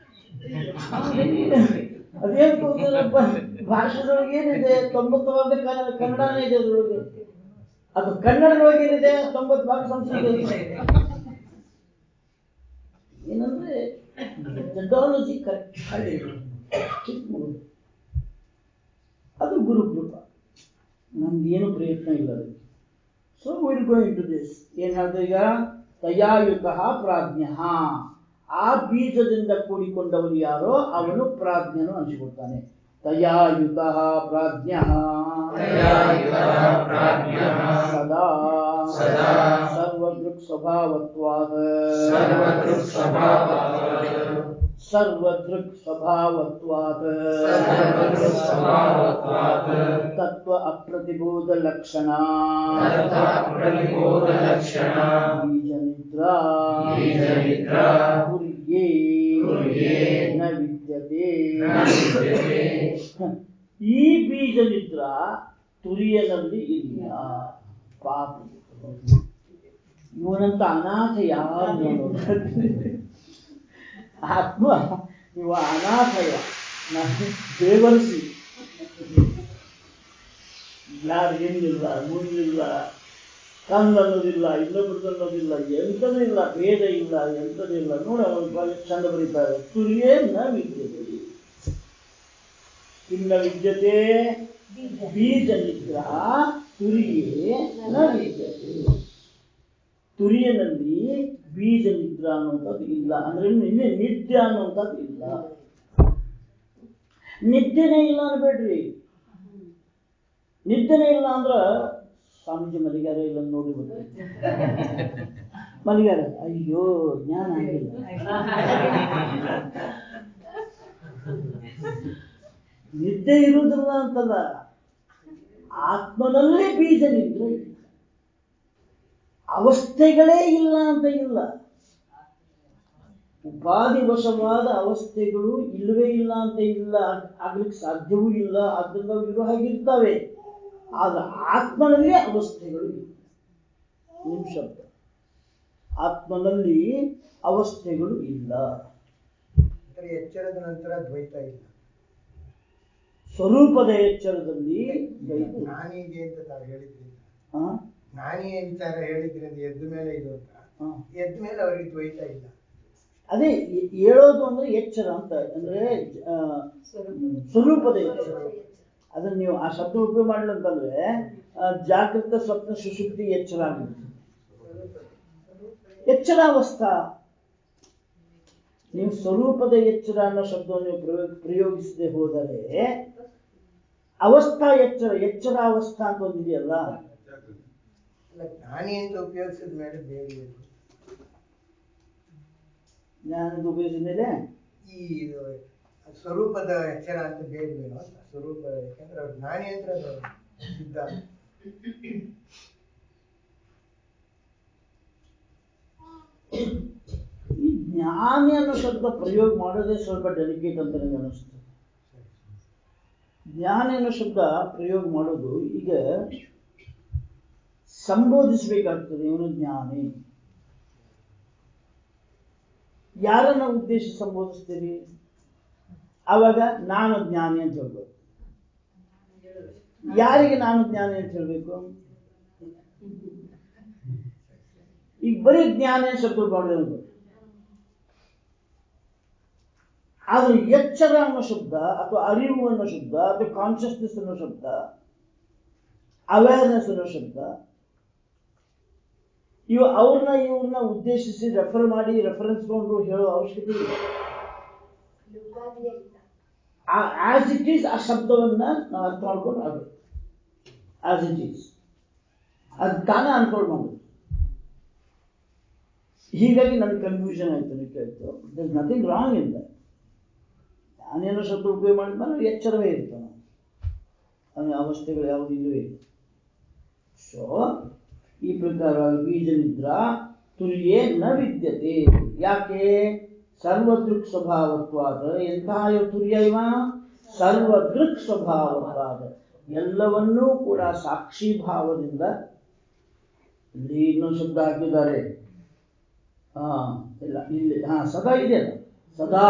ಅದೇನು ಗೊತ್ತಿಲ್ಲ ಭಾಷೆದೊಳಗೆ ಏನಿದೆ ತೊಂಬತ್ತು ಭಾಗ ಕನ್ನಡ ಕನ್ನಡನೇ ಇದೆ ಅದ್ರೊಳಗೆ ಅದು ಕನ್ನಡದೊಳಗೆ ಏನಿದೆ ತೊಂಬತ್ತು ಭಾಗ ಸಂಸ್ಕೃತ ಇದೆ ಏನಂದ್ರೆ ಮೆಥಡಾಲಜಿ ಕರೆಕ್ಟ್ ಆಗಿರ್ಬೇಕು ಚಿಕ್ಕ ಮಗು ಅದು ಗುರುಕೃಪ ನಮ್ದೇನು ಪ್ರಯತ್ನ ಇಲ್ಲ ಅದಕ್ಕೆ so we'll going to this ಏನ್ ಹೇಳ್ತಾರೆ ಈಗ ತಯಾಯುತ ಪ್ರಾಜ್ಞ ಆ ಬೀಜದಿಂದ ಕೂಡಿಕೊಂಡವನು ಯಾರೋ ಅವನು ಪ್ರಾಜ್ಞನು ಅನಿಸಿಕೊಳ್ತಾನೆ ತಯಾಯುತ ಪ್ರಾಜ್ಞ ತಯಾಯುತಃ ಪ್ರಾಜ್ಞಃ ಸದಾ ಸದಾ ಸರ್ವದೃಕ್ ಸ್ವಭಾವತ್ವಾದ ಸರ್ವದೃಕ್ ಸ್ವಭಾವತ್ವಾತ್ ಸರ್ವದೃಕ್ ಸ್ವಭಾವತ್ವಾದ ಸರ್ವದೃಕ್ ಸ್ವಭಾವತ್ವಾತ್ ತತ್ವ ಅಪ್ರತಿಬೋಧ ಲಕ್ಷಣ ತತ್ವ ಪ್ರತಿಬೋಧ ಲಕ್ಷಣ ಬೀಜ ನಿದ್ರಾ ಬೀಜ ನಿದ್ರಾ ತುರ್ಯೇ ತುರ್ಯೇ ನ ವಿದ್ಯತೆ ನ ವಿದ್ಯತೆ. ಈ ಬೀಜ ನಿದ್ರಾ ತುರಿಯನಲ್ಲಿ ಇಲ್ಲ ಪಾಪ ಇವನಂತ ಅನಾಥ ಯಾರು ನೋಡೋದು? ಆತ್ಮ ಇವ ಅನಾಥಯ ನಾನು ದೇವರಿಸಿ ಯಾರು ಏನಿಲ್ಲ ಮುಂದಿಲ್ಲ ಕಣ್ಣನ್ನೋದಿಲ್ಲ ಇನ್ನೊಬ್ರದ್ದು ಅನ್ನೋದಿಲ್ಲ ಎಂಥದೂ ಇಲ್ಲ ಭೇದ ಇಲ್ಲ ಎಂಥದೂ ಇಲ್ಲ ನೋಡಿ ಅವನ ಬಗ್ಗೆ ಚಂದ ಬರೀತಾರೆ ತುರಿಯೇ ನ ವಿದ್ಯತೆ ಇನ್ನ ವಿದ್ಯತೆ ಬೀಜ ನಿದ್ರಾ ತುರಿಯೇ ನ ವಿದ್ಯತೆ ತುರಿಯನಲ್ಲಿ ಬೀಜ ನಿದ್ರಾ ಅನ್ನುವಂಥದ್ದು ಇಲ್ಲ ಅಂದ್ರೆ ನಿನ್ನೆ ನಿದ್ದೆ ಅನ್ನುವಂಥದ್ದು ಇಲ್ಲ ನಿದ್ದೆನೇ ಇಲ್ಲ ಅನ್ಬೇಡ್ರಿ ನಿದ್ದೆನೇ ಇಲ್ಲ ಅಂದ್ರ ಸ್ವಾಮೀಜಿ ಮಲಿಗಾರ ಇಲ್ಲ ನೋಡಿ ಬರ್ತೈತಿ ಮಲಿಗಾರ ಅಯ್ಯೋ ಜ್ಞಾನ ಆಗಿಲ್ಲ ನಿದ್ದೆ ಇರುವುದಿಲ್ಲ ಅಂತಲ್ಲ ಆತ್ಮನಲ್ಲೇ ಬೀಜ ನಿದ್ರೆ ಇಲ್ಲ ಅವಸ್ಥೆಗಳೇ ಇಲ್ಲ ಅಂತ ಇಲ್ಲ ಉಪಾಧಿ ವಶವಾದ ಅವಸ್ಥೆಗಳು ಇಲ್ಲವೇ ಇಲ್ಲ ಅಂತ ಇಲ್ಲ ಆಗ್ಲಿಕ್ಕೆ ಸಾಧ್ಯವೂ ಇಲ್ಲ ಆದ್ದರಿಂದ ಅವು ಇರೋ ಹಾಗಿರ್ತವೆ ಆದ್ರೆ ಆತ್ಮನಲ್ಲಿ ಅವಸ್ಥೆಗಳು ಇಲ್ಲ ನಿಮ್ ಶಬ್ದ ಆತ್ಮನಲ್ಲಿ ಅವಸ್ಥೆಗಳು ಇಲ್ಲ ಅಂದ್ರೆ ಎಚ್ಚರದ ನಂತರ ದ್ವೈತ ಇಲ್ಲ ಸ್ವರೂಪದ ಎಚ್ಚರದಲ್ಲಿ ದ್ವೈತ ಇಲ್ಲ. ನಾನಿಗೆ ಅಂತ ತಾವು ಹೇಳಿದ್ರಿಂದ ಆ? ನಾನಿಯ ವಿಚಾರ ಹೇಳಿದ್ರಿಂದ ಎದ್ದ ಮೇಲೆ ಇದು ಅಂತ ಆ. ಎದ್ದ ಮೇಲೆ ಅವರಿಗೆ ದ್ವೈತ ಇಲ್ಲ ಅದೇ ಏ- ಹೇಳೋದು ಅಂದ್ರೆ ಎಚ್ಚರ ಅಂತ ಅಂದ್ರೆ ಆ, ಸ್ವರೂಪದ ಎಚ್ಚರ ಅದನ್ನ ನೀವು ಆ ಶಬ್ದ ಉಪಯೋಗ ಮಾಡಿಲ್ಲ ಅಂತಂದ್ರೆ ಆ, ಜಾಗೃತ ಸ್ವಪ್ನ ಸುಷುಪ್ತಿ ಎಚ್ಚರ ಆಗುತ್ತೆ ಎಚ್ಚರಾವಸ್ಥಾ ನೀವು ಸ್ವರೂಪದ ಎಚ್ಚರ ಅನ್ನೋ ಶಬ್ದವನ್ನು ನೀವು ಪ್ರಯೋಗ ಪ್ರಯೋಗಿಸದೆ ಹೋದರೆ ಅವಸ್ಥಾ ಎಚ್ಚರ ಎಚ್ಚರಾವಸ್ಥಾ ಅಂತ ಒಂದಿದೆಯಲ್ಲ ಅಲ್ಲ ಜ್ಞಾನಿ ಅಂತ ಉಪಯೋಗಿಸಿದ ಮೇಲೆ ಬೇರೆ ಏನು ಜ್ಞಾನದ ಉಪಯೋಗಿಸಿದ ಮೇಲೆ ಈ ಇದು ಸ್ವರೂಪದ ಎಚ್ಚರ ಅಂತ ಬೇಡವೇನೋ ಅಂತ ಸ್ವರೂಪದ ಯಾಕಂದ್ರೆ ಅವ್ರು ಜ್ಞಾನಿ ಅಂತ ಅದು ಸಿದ್ಧಾಂತ ಈ ಜ್ಞಾನಿ ಅನ್ನೋ ಶಬ್ದ ಪ್ರಯೋಗ ಮಾಡೋದೇ ಸ್ವಲ್ಪ ಡೆಲಿಕೇಟ್ ಅಂತ ನನಗೆ ಅನಿಸ್ತದೆ ಜ್ಞಾನಿ ಅನ್ನೋ ಶಬ್ದ ಪ್ರಯೋಗ ಮಾಡೋದು ಈಗ ಸಂಬೋಧಿಸಬೇಕಾಗ್ತದೆ ಇವನು ಜ್ಞಾನಿ ಯಾರನ್ನ ಉದ್ದೇಶಿಸಿ ಸಂಬೋಧಿಸ್ತೀರಿ ಆವಾಗ ನಾನು ಜ್ಞಾನಿ ಅಂತ ಹೇಳ್ಬೇಕು ಯಾರಿಗೆ ನಾನು ಜ್ಞಾನಿ ಅಂತ ಹೇಳ್ಬೇಕು ಈಗ ಬರೀ ಜ್ಞಾನ ಅಂತ ಶಬ್ದ ಮಾಡಿದ್ರು ಆದ್ರೆ ಎಚ್ಚರ ಅನ್ನೋ ಶಬ್ದ ಅಥವಾ ಅರಿವು ಅನ್ನೋ ಶಬ್ದ ಅಥವಾ ಕಾನ್ಷಿಯಸ್ನೆಸ್ ಅನ್ನೋ ಶಬ್ದ ಅವೇರ್ನೆಸ್ ಅನ್ನೋ ಶಬ್ದ ಇವು ಅವ್ರನ್ನ ಇವ್ರನ್ನ ಉದ್ದೇಶಿಸಿ ರೆಫರ್ ಮಾಡಿ ರೆಫರೆನ್ಸ್ ಕೊಂಡು ಹೇಳೋ ಅವಶ್ಯಕತೆ ಇಲ್ಲ ಉಪಾಧಿಯೇ ಇಲ್ಲ ಆಸ್ ಇಟ್ ಈಸ್ ಆ ಶಬ್ದವನ್ನ ನಾವು ಅರ್ಥ ಮಾಡ್ಕೊಂಡು ಆಗಬೇಕು ಆಸ್ ಇಟ್ ಈಸ್ ಅದು ತಾನೇ ಅನ್ಫೋಲ್ಡ್ ಮಾಡೋದು ಹೀಗಾಗಿ ನನಗೆ ಕನ್ಫ್ಯೂಷನ್ ಆಯ್ತು ನೀವು ಕೇಳ್ತು there nothing wrong in that ನಾನೇನೋ ಶಬ್ದ ಉಪಯೋಗ ಮಾಡಿದ್ಮೇಲೆ ಅವ್ನು ಎಚ್ಚರವೇ ಇರ್ತಾನೆ ಅವನ ಅವಸ್ಥೆಗಳು ಯಾವುದು ಇಲ್ಲವೇ ಇಲ್ಲ ಸೊ ಈ ಪ್ರಕಾರವಾಗಿ ಬೀಜ ನಿದ್ರಾ ತುಲ್ಯೇ ನ ವಿದ್ಯತೆ ಯಾಕೆ ಸರ್ವದೃಕ್ ಸ್ವಭಾವತ್ವಾದ ಎಂತಹ ಇವ ತುರ್ಯ ಇವ ಸರ್ವದೃಕ್ ಸ್ವಭಾವತ್ವಾದ ಎಲ್ಲವನ್ನೂ ಕೂಡ ಸಾಕ್ಷಿ ಭಾವದಿಂದ ಇಲ್ಲಿ ಇನ್ನೊಂದು ಶಬ್ದ ಹಾಕಿದ್ದಾರೆ ಹಾ ಇಲ್ಲ ಇಲ್ಲಿ ಹಾ ಸದಾ ಇದೆಯಲ್ಲ ಸದಾ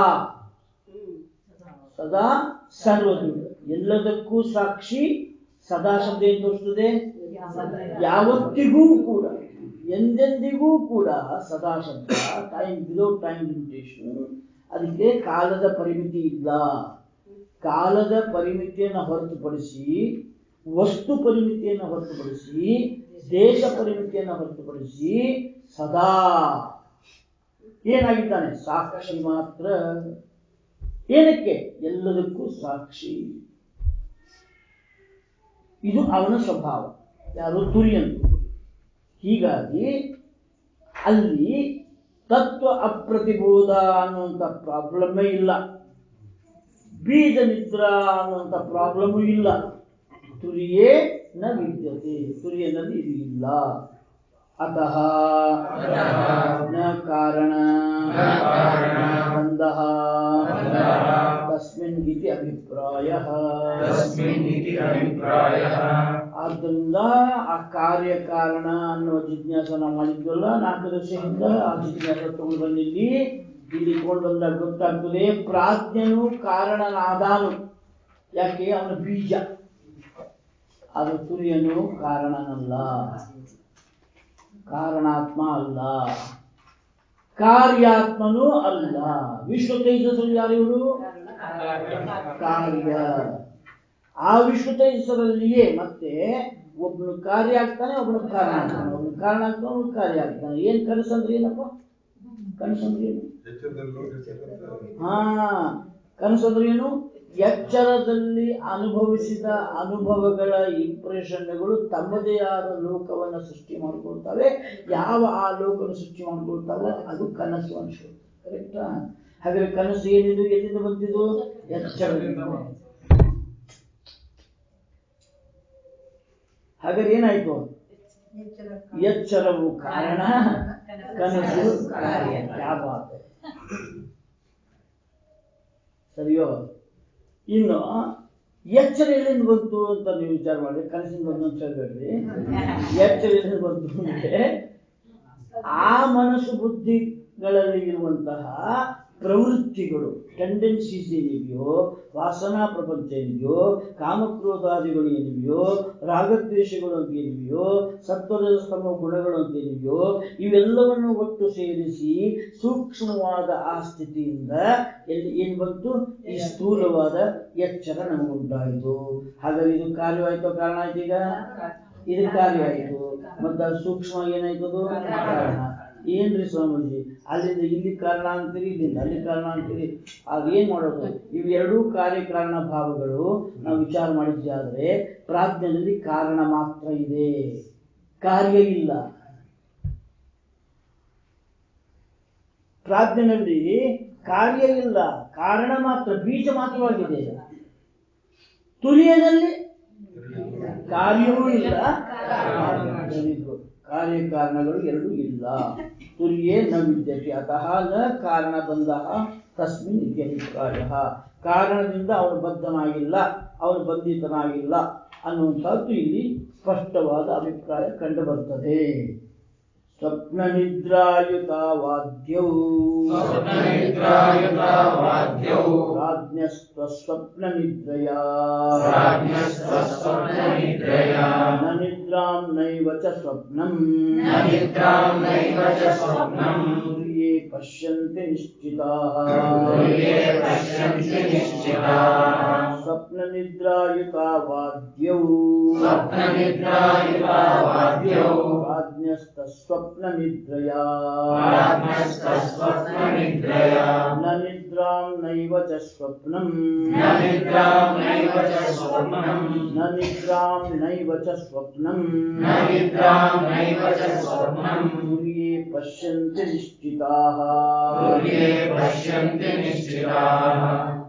ಸದಾ ಸರ್ವದೃಕ್ ಎಲ್ಲದಕ್ಕೂ ಸಾಕ್ಷಿ ಸದಾ ಶಬ್ದ ಏನು ತೋರಿಸ್ತದೆ ಯಾವತ್ತಿಗೂ ಕೂಡ ಎಂದೆಂದಿಗೂ ಕೂಡ ಸದಾ ಶಬ್ದ ಟೈಮ್ ವಿದೌಟ್ ಟೈಮ್ ಲಿಮಿಟೇಷನ್ ಅದಕ್ಕೆ ಕಾಲದ ಪರಿಮಿತಿ ಇಲ್ಲ ಕಾಲದ ಪರಿಮಿತಿಯನ್ನು ಹೊರತುಪಡಿಸಿ ವಸ್ತು ಪರಿಮಿತಿಯನ್ನು ಹೊರತುಪಡಿಸಿ ದೇಶ ಪರಿಮಿತಿಯನ್ನು ಹೊರತುಪಡಿಸಿ ಸದಾ ಏನಾಗಿದ್ದಾನೆ ಸಾಕ್ಷಿ ಮಾತ್ರ ಏನಕ್ಕೆ ಎಲ್ಲದಕ್ಕೂ ಸಾಕ್ಷಿ ಇದು ಅವನ ಸ್ವಭಾವ ಯಾರು ತುರ್ಯನ್ ಹೀಗಾಗಿ ಅಲ್ಲಿ ತತ್ವ ಅಪ್ರತಿಬೋಧ ಅನ್ನುವಂಥ ಪ್ರಾಬ್ಲಮ್ಮೇ ಇಲ್ಲ ಬೀಜ ನಿದ್ರಾ ಅನ್ನುವಂಥ ಪ್ರಾಬ್ಲಮ್ಮು ಇಲ್ಲ ತುರಿಯೇ ನ ವಿದ್ಯತೆ ತುರಿಯನಲ್ಲಿ ಇದು ಇಲ್ಲ ಅತಃ ನ ಕಾರಣ ನ ಕಾರಣ ಬಂಧಃ ಬಂಧಃ ತಸ್ಮಿನ್ ಇತಿ ಅಭಿಪ್ರಾಯ ತಸ್ಮಿನ್ ಇತಿ ಅಭಿಪ್ರಾಯಃ ಆದ್ದರಿಂದ ಆ ಕಾರ್ಯ ಕಾರಣ ಅನ್ನುವ ಜಿಜ್ಞಾಸ ನಾವು ಮಾಡಿದ್ವಲ್ಲ ನಾಲ್ಕು ದಿವಸ ಹಿಂದೆ ಆ ಜಿಜ್ಞಾಸ ತಗೊಂಡು ಬಂದಿಲ್ಲಿ ಇಲ್ಲಿ ಕೊಂಡು ಬಂದಾಗ ಗೊತ್ತಾಗ್ತದೆ ಪ್ರಾಜ್ಞನು ಕಾರಣನಾದಾನು ಯಾಕೆ ಅವನ ಬೀಜ ಅದು ತುರಿಯನು ಕಾರಣನಲ್ಲ ಕಾರಣಾತ್ಮ ಅಲ್ಲ ಕಾರ್ಯಾತ್ಮನೂ ಅಲ್ಲ ವಿಶ್ವ ತೇಜಸ್ಸು ಯಾರಿವರು ಕಾರ್ಯ ಆ ವಿಶ್ವ ತೇಜಸ್ಸರಲ್ಲಿಯೇ ಮತ್ತೆ ಒಬ್ಬನು ಕಾರ್ಯ ಆಗ್ತಾನೆ ಒಬ್ಬನು ಕಾರಣ ಆಗ್ತಾನೆ ಒಬ್ಬನು ಕಾರಣ ಆಗ್ತಾನೆ ಒಬ್ಬನು ಕಾರ್ಯ ಆಗ್ತಾನೆ ಏನ್ ಕನಸಂದ್ರೆ ಏನಪ್ಪ ಕನಸಂದ್ರೆ ಏನು ಹಾ ಕನಸಂದ್ರೆ ಏನು ಎಚ್ಚರದಲ್ಲಿ ಅನುಭವಿಸಿದ ಅನುಭವಗಳ ಇಂಪ್ರೆಷನ್ಗಳು ತಮ್ಮದೇ ಆದ ಲೋಕವನ್ನ ಸೃಷ್ಟಿ ಮಾಡ್ಕೊಳ್ತವೆ ಯಾವ ಆ ಲೋಕವನ್ನು ಸೃಷ್ಟಿ ಮಾಡ್ಕೊಳ್ತಾವೋ ಅದು ಕನಸು ಅನ್ಸುತ್ತೆ ಕರೆಕ್ಟಾ ಹಾಗಾದ್ರೆ ಕನಸು ಏನಿದು ಎಲ್ಲಿಂದ ಬಂತಿದ್ದು ಎಚ್ಚರದಿಂದ ಹಾಗಾದ್ರೆ ಏನಾಯ್ತು ಎಚ್ಚರವು ಕಾರಣ ಕನಸು ಕಾರ್ಯ ಕ್ಯಾ ಬಾತ್ ಹೈ. ಸರಿಯೋ ಇನ್ನು ಎಚ್ಚರ ಎಲ್ಲಿಂದ ಬಂತು ಅಂತ ನೀವು ವಿಚಾರ ಮಾಡಿ ಕನಸಿನ ಬಂತು ಅಂತ ಹೇಳ್ಬೇಡ್ರಿ ಎಚ್ಚರ ಎಲ್ಲಿಂದ ಬಂತು ಅಂದ್ರೆ ಆ ಮನಸ್ಸು ಬುದ್ಧಿಗಳಲ್ಲಿ ಇರುವಂತಹ ಪ್ರವೃತ್ತಿಗಳು ಟೆಂಡೆನ್ಸೀಸ್ ಏನಿವೆಯೋ ವಾಸನಾ ಪ್ರಪಂಚ ಏನಿದೆಯೋ ಕಾಮಕ್ರೋಧಾದಿಗಳು ಏನಿವೆಯೋ ರಾಗದ್ವೇಷಗಳು ಅಂತ ಏನಿವೆಯೋ ಸತ್ವದ ಸ್ತಮ ಗುಣಗಳು ಅಂತ ಏನಿವೆಯೋ ಇವೆಲ್ಲವನ್ನು ಒಟ್ಟು ಸೇರಿಸಿ ಸೂಕ್ಷ್ಮವಾದ ಆ ಸ್ಥಿತಿಯಿಂದ ಎಲ್ಲಿ ಏನ್ ಬಂತು ಈ ಸ್ಥೂಲವಾದ ಎಚ್ಚರ ನಮಗುಂಟಾಯಿತು ಹಾಗಾದ್ರೆ ಇದು ಕಾರ್ಯವಾಯ್ತು ಕಾರಣ ಆಯ್ತು ಈಗ ಇದು ಕಾರ್ಯ ಆಯ್ತು ಮತ್ತೆ ಅದು ಸೂಕ್ಷ್ಮ ಏನಾಯ್ತದು ಕಾರಣ ಏನ್ರಿ ಸ್ವಾಮೀಜಿ ಅಲ್ಲಿಂದ ಇಲ್ಲಿ ಕಾರಣ ಅಂತೀರಿ ಇಲ್ಲಿಂದ ಅಲ್ಲಿ ಕಾರಣ ಅಂತೀರಿ ಆಗ ಏನ್ ಮಾಡೋದು ಇವೆರಡೂ ಕಾರ್ಯಕಾರಣ ಭಾವಗಳು ನಾವು ವಿಚಾರ ಮಾಡಿದ್ವಿ ಆದ್ರೆ ಪ್ರಾಜ್ಞದಲ್ಲಿ ಕಾರಣ ಮಾತ್ರ ಇದೆ ಕಾರ್ಯ ಇಲ್ಲ ಪ್ರಾಜ್ಞನಲ್ಲಿ ಕಾರ್ಯ ಇಲ್ಲ ಕಾರಣ ಮಾತ್ರ ಬೀಜ ಮಾತ್ರವಾಗಿದೆ ತುರಿಯದಲ್ಲಿ ಕಾರ್ಯವೂ ಇಲ್ಲ Very good. ಕಾರ್ಯಕಾರಣಗಳು ಎರಡೂ ಇಲ್ಲ ತುರ್ಯೇ ನ ವಿದ್ಯತೆ ಅತಃ ನ ಕಾರಣ ಬಂದ ತಸ್ಮಿನ್ ಇತ್ಯಭಿಪ್ರಾಯ ಕಾರಣದಿಂದ ಅವನು ಬದ್ಧನಾಗಿಲ್ಲ ಅವನು ಬಂಧಿತನಾಗಿಲ್ಲ ಅನ್ನುವಂಥದ್ದು ಇಲ್ಲಿ ಸ್ಪಷ್ಟವಾದ ಅಭಿಪ್ರಾಯ ಕಂಡು ಬರ್ತದೆ ಸ್ವಪ್ನ ನಿದ್ರಾಯುತ ವಾದ್ಯೌ ಸ್ವಪ್ನನಿದ್ರಾಯುತ ವಾದ್ಯೌ ರಾಜ್ಞಸ್ತ್ವಸ್ವಪ್ನ ನಿದ್ರಯಾ ರಾಜ್ಞಸ್ತ್ವಸ್ವಪ್ನನಿದ್ರಯಾ ನ ನಿದ್ರಾಂ ನೈವ ಚ ಸ್ವಪ್ನಂ ನ ನಿದ್ರಾಂ ನೈವ ಚ ಸ್ವಪ್ನಂ ತುರ್ಯೇ ಪಶ್ಯಂತಿ ನಿಶ್ಚಿತಾಃ ತುರ್ಯೇ ಪಶ್ಯಂತಿ ನಿಶ್ಚಿತಾಃ ಸ್ವಪ್ನ ನಿದ್ರಾಯುತ ವಾದ್ಯೌ ಸ್ವಪ್ನನಿದ್ರಾಯುತ ವಾದ್ಯೌ ರಾಜ್ಞಸ್ತಸ್ವಪ್ನ ನಿದ್ರಯಾ ರಾಜ್ಞಸ್ತಸ್ವಪ್ನನಿದ್ರಯಾ ನ ನಿದ್ರಾಂ ನೈವ ಚ ಸ್ವಪ್ನಂ ನ ನಿದ್ರಾಂ ನೈವ ಚ ಸ್ವಪ್ನಂ ನ ನಿದ್ರಾಂ ನೈವ ಚ ಸ್ವಪ್ನಂ ನ ನಿದ್ರಾಂ ನೈವ ಚ ಸ್ವಪ್ನಂ ತುರ್ಯೇ ಪಶ್ಯಂತಿ ನಿಶ್ಚಿತಾಃ ತುರ್ಯೇ ಪಶ್ಯಂತಿ ನಿಶ್ಚಿತಾಃ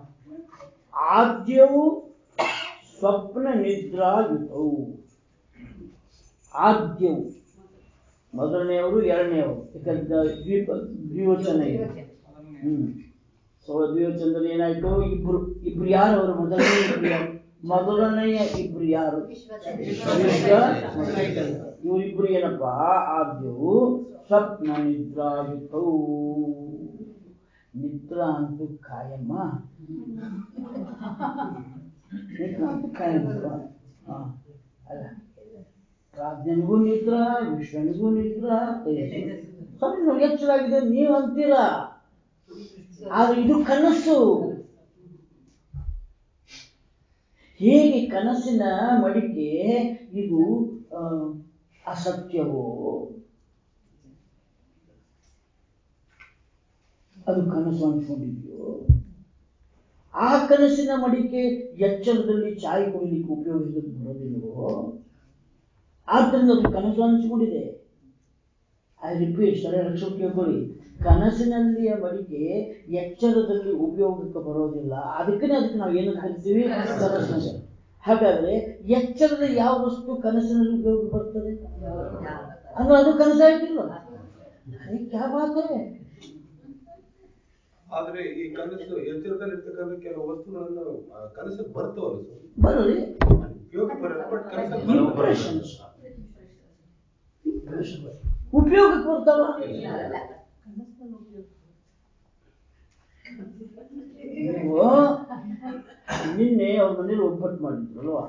ಆದ್ಯವು ಸ್ವಪ್ನ ನಿದ್ರಾಯುತವು ಆದ್ಯವು ಮೊದಲನೆಯವರು ಎರಡನೆಯವರು ಯಾಕಂದ್ರೆ ದ್ವೀಪ ದ್ವಿವಚನ ಇದೆ ಹ್ಮ್ ಸೊ ದ್ವಿವಚನದಲ್ಲಿ ಏನಾಯ್ತು ಇಬ್ರು ಇಬ್ರು ಯಾರು ಅವರು ಮೊದಲನೇ ಇಬ್ರು ಯಾರು ಮೊದಲನೆಯ ಇಬ್ರು ಯಾರು ವಿಶ್ವ ಇವರಿಬ್ರು ಏನಪ್ಪ ಆದ್ಯವು ಸ್ವಪ್ನ ನಿದ್ರಾಯುತವು ನಿದ್ರಾ ಅಂತೂ ಕಾಯಮ್ಮ ನಿದ್ರಾ ಅಂತೂ ಕಾಯಮ್ಮ ಹಾ ಅಲ್ಲ ಪ್ರಾಜ್ಞನಿಗೂ ನಿದ್ರಾ ವಿಶ್ವನಿಗೂ ನಿದ್ರಾ ಸ್ವಲ್ಪ ಎಚ್ಚರಾಗಿದೆ ನೀವು ಅಂತೀರಾ ಆದ್ರೆ ಇದು ಕನಸು ಹೇಗೆ ಕನಸಿನ ಮಡಿಕೆ ಇದು ಆ, ಅಸತ್ಯವೋ ಅದು ಕನಸು ಅನ್ಕೊಂಡಿದ್ಯೋ ಆ ಕನಸಿನ ಮಡಿಕೆ ಎಚ್ಚರದಲ್ಲಿ ಚಾಯ್ ಕುಡಿಲಿಕ್ಕೆ ಉಪಯೋಗಿಸಲಿಕ್ಕೆ ಬರೋದಿಲ್ವೋ ಆದ್ದರಿಂದ ಅದು ಕನಸು ಅನಿಸಿಕೊಂಡಿದೆ ಐ ರಿಪೀಟ್ ಸರಿ ಲಕ್ಷ ಕೇಳ್ಕೊಳ್ಳಿ ಕನಸಿನಲ್ಲಿಯ ಮಡಿಕೆ ಎಚ್ಚರದಲ್ಲಿ ಉಪಯೋಗಕ್ಕೆ ಬರೋದಿಲ್ಲ ಅದಕ್ಕೆ ಅದಕ್ಕೆ ನಾವು ಏನು ಕರಿತೀವಿ ಕನಸಿನ ಹಾಗಾದ್ರೆ ಎಚ್ಚರದ ಯಾವ ವಸ್ತು ಕನಸಿನಲ್ಲಿ ಉಪಯೋಗ ಬರ್ತದೆ ಅಂದ್ರೆ ಅದು ಕನಸಾಯ್ತಿಲ್ಲ ಅರೆ ಕ್ಯಾ ಬಾತ್ ಹೈ ಆದ್ರೆ ಈ ಕನಸು ಎಚ್ಚರದಲ್ಲಿ ಇರ್ತಕ್ಕಂಥ ಕೆಲವು ವಸ್ತುಗಳನ್ನು ಆ, ಕನಸಿಗೆ ಬರ್ತವಲ್ಲ ಸರ್ ಬರಲಿ ಉಪಯೋಗ ಬರಲ್ಲ ಬಟ್ ಕನಸಿಗೆ ಇಂಪ್ರೆಷನ್ಸ್ ಉಪಯೋಗಕ್ಕೆ ಬರ್ತಾವ ನೀವು ನಿನ್ನೆ ಅವ್ರ ಮನೇಲಿ ಒಬ್ಬಟ್ಟು ಮಾಡಿದ್ರಲ್ವಾ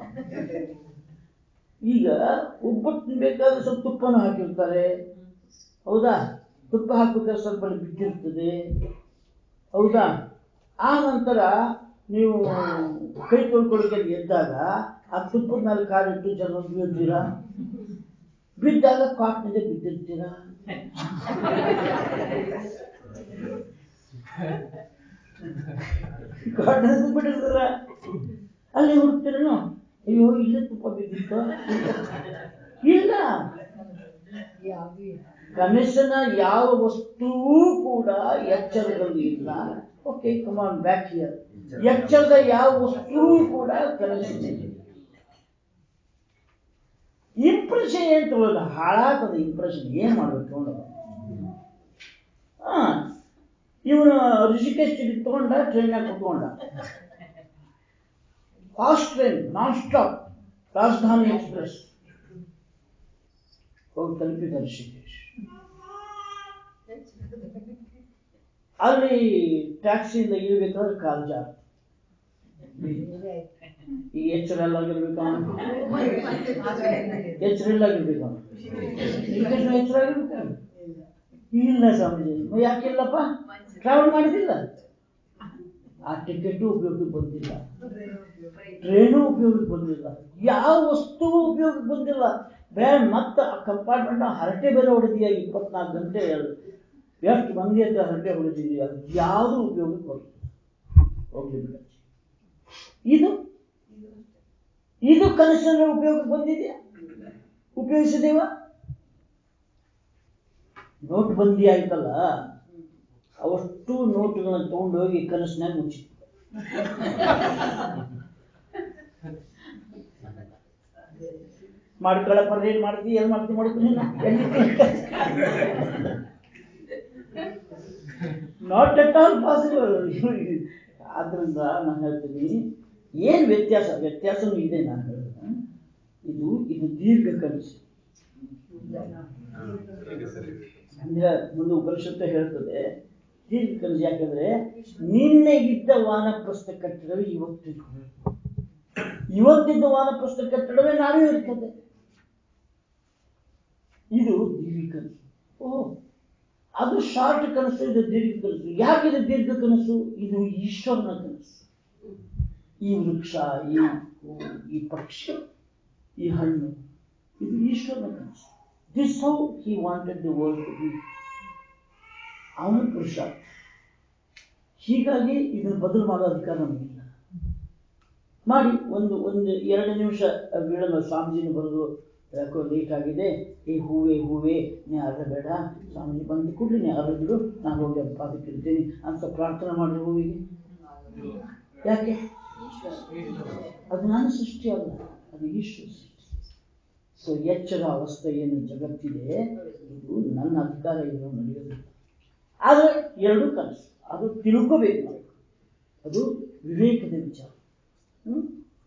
ಈಗ ಒಬ್ಬಟ್ಟು ತಿನ್ಬೇಕಾದ್ರೆ ಸ್ವಲ್ಪ ತುಪ್ಪನ ಹಾಕಿರ್ತಾರೆ ಹೌದಾ ತುಪ್ಪ ಹಾಕ್ಬೇಕಾದ್ರೆ ಸ್ವಲ್ಪ ಅಲ್ಲಿ ಬಿದ್ದಿರ್ತದೆ ಹೌದಾ ಆ ನಂತರ ನೀವು ಕೈ ತೊಳ್ಕೊಳಕ್ಕೆ ಅಲ್ಲಿ ಎದ್ದಾಗ ಆ ತುಪ್ಪದ ಮೇಲೆ ಕಾಲಿಟ್ಟು ಜನ ಬೀಳ್ತೀರಾ ಬಿದ್ದಾಗ ಕಾಟ್ನಿಂದ ಬಿದ್ದಿರ್ತೀರಾ ಕಾಟ್ನಿಂದ ಬಿಟ್ಟಿರ್ತೀರ ಅಲ್ಲಿ ಹುಡ್ತೀರೇನು ಅಯ್ಯೋ ಇಲ್ಲೇ ತುಪ್ಪ ಬಿದ್ದಿತ್ತು ಇಲ್ಲ ಕನಸಿನ ಯಾವ ವಸ್ತುವೂ ಕೂಡ ಎಚ್ಚರದಲ್ಲಿ ಇಲ್ಲ ಓಕೆ ಕಮಾನ್ ಬ್ಯಾಕ್ ಹಿಯರ್ ಎಚ್ಚರದ ಯಾವ ವಸ್ತುವೂ ಕೂಡ ಕನಸಿನಲ್ಲಿ ಇಂಪ್ರೆಷನ್ ಏನ್ ತಗೊಳ್ಳೋದು ಹಾಳಾಗ್ತದೆ ಇಂಪ್ರೆಷನ್ ಏನ್ ಮಾಡ್ಬೇಕು ನೋಡು ಹಾ ಇವನು ಋಷಿಕೇಶ್ ಟಿಕೆಟ್ ತಗೊಂಡ ಟ್ರೈನ್ನಾಗ ಕುತ್ಕೊಂಡ fast train non stop Rajdhani express ಹೋಗಿ ತಲುಪಿದ ಋಷಿಕೇಶ್ ಅಲ್ಲಿ ಟ್ಯಾಕ್ಸಿಯಿಂದ ಇಳಿಬೇಕಾದ್ರೆ ಕಾಲ್ ಜಾರ ಈ ಎಚ್ಚರ ಎಲ್ಲ ಆಗಿರ್ಬೇಕು ಅವನು ಎಚ್ಚರ ಎಲ್ಲ ಆಗಿರ್ಬೇಕು ಅವನು ಶ್ರೀಕೃಷ್ಣ ಎಚ್ಚರ ಆಗಿರ್ಬೇಕು ಇಲ್ಲ ಸ್ವಾಮೀಜಿ ಮ- ಯಾಕಿಲ್ಲಪ್ಪ ಟ್ರಾವೆಲ್ ಮಾಡಿದಿಲ್ಲ ಆ ಟಿಕೆಟು ಉಪಯೋಗಕ್ಕೆ ಬಂದಿಲ್ಲ ಟ್ರೈನು ಉಪಯೋಗಕ್ಕೆ ಬಂದಿಲ್ಲ ಯಾವ ವಸ್ತುವು ಉಪಯೋಗಕ್ಕೆ ಬಂದಿಲ್ಲ ಬೇರೆ ಮತ್ತೆ ಆ ಕಂಪಾರ್ಟ್ಮೆಂಟ್ ಹರಟೆ ಬೇರೆ ಹೊಡೆದಿಯ ಇಪ್ಪತ್ನಾಲ್ಕು ಗಂಟೆ ಎಷ್ಟು ಮಂದಿ ಅಂತ ಹರಟೆ ಹೊಡೆದಿದೆಯಾ ಯಾವುದು ಉಪಯೋಗಕ್ಕೆ ಬರ್ತದೆ ಹೋಗ್ಲಿ ಬಿಡ ಇದು ಇದು ಕನಸಿನಲ್ಲಿ ಉಪಯೋಗಕ್ಕೆ ಬಂದಿದೆಯಾ ಉಪಯೋಗಿಸಿದೇವ ನೋಟ್ ಬಂದಿ ಆಯ್ತಲ್ಲ ಅವಷ್ಟು ನೋಟುಗಳನ್ನ ತಗೊಂಡೋಗಿ ಕನಸಿನಾಗ ಮುಚ್ಚಿ ಮಾಡ್ಕೊಳ್ಳಪ್ಪ ಏನ್ ಮಾಡ್ತಿ ಎಲ್ಲಿ ಮಾಡ್ತಿ ಮಾಡ್ತೀನಿ ನಾಟ್ ಅಟ್ ಆಲ್ ಪಾಸಿಬಲ್ ಆದ್ರಿಂದ ನಾನು ಹೇಳ್ತೀನಿ ಏನ್ ವ್ಯತ್ಯಾಸ ವ್ಯತ್ಯಾಸನೂ ಇದೆ ನಾನು ಹೇಳಿದ್ರೆ ಇದು ಇದು ದೀರ್ಘ ಕನಸು ಹೇಗೆ ಸರಿ ಅಂದ್ರೆ ಮುಂದೆ ಉಪನಿಷತ್ತು ಹೇಳ್ತದೆ ದೀರ್ಘ ಕನಸು ಯಾಕಂದ್ರೆ ನಿನ್ನೆ ಇದ್ದ ವಾನಪ್ರಸ್ಥ ಕಟ್ಟಡವೇ ಇವತ್ತಿದ್ದು ಇವತ್ತಿದ್ದ ವಾನಪ್ರಸ್ಥ ಕಟ್ಟಡವೇ ನಾವೇ ಇರ್ತದೆ ಇದು ದೀರ್ಘ ಕನಸು ಓ ಅದು ಶಾರ್ಟ್ ಕನಸು ಇದು ದೀರ್ಘ ಕನಸು ಯಾಕಿದು ದೀರ್ಘ ಕನಸು ಇದು ಈಶ್ವರನ ಕನಸು ಈ ವೃಕ್ಷ ಈ ಹೂ, ಈ ಪಕ್ಷಿ ಈ ಹಣ್ಣು ಇದು ಈಶ್ವರನ ಕನಸು this how he wanted the world to be ಅವನ ಪುರುಷ ಹೀಗಾಗಿ ಇದನ್ನು ಬದಲು ಮಾಡೋ ಅಧಿಕಾರ ನಮಗಿಲ್ಲ ಮಾಡಿ ಒಂದು ಒಂದು ಎರಡು ನಿಮಿಷ ವಿಳಂಬ ಸ್ವಾಮೀಜಿನ ಬರೆದು ಯಾಕೋ ಲೇಟ್ ಆಗಿದೆ ಈ ಹೂವೆ ಹೂವೆ ನೀ ಅರಬೇಡ ಸ್ವಾಮೀಜಿ ಬಂದ ಕೂಡಲೇ ನೀ ಅರಬಿಡು ನಾನು ಹೋಗಿ ಅವ್ರ ಪಾದಕ್ಕೆ ಇಡ್ತೀನಿ ಅಂತ ಪ್ರಾರ್ಥನೆ ಮಾಡಿದ್ರೆ ಹೂವಿಗೆ ಯಾಕೆ ಅದು ನನ್ನ ಸೃಷ್ಟಿ ಅಲ್ಲ ಅದು ಈಶ್ವರ ಸೃಷ್ಟಿ ಸೊ ಎಚ್ಚರ ಅವಸ್ಥೆ ಏನು ಜಗತ್ತಿದೆ ಇದು ನನ್ನ ಅಧಿಕಾರ ಇದು ನಡೆಯೋದಿಲ್ಲ ಆದರೆ ಎರಡು ಕನಸು ಅದು ತಿಳ್ಕೋಬೇಕು ನಾವು ಅದು ವಿವೇಕದ ವಿಚಾರ ಹ್ಮ್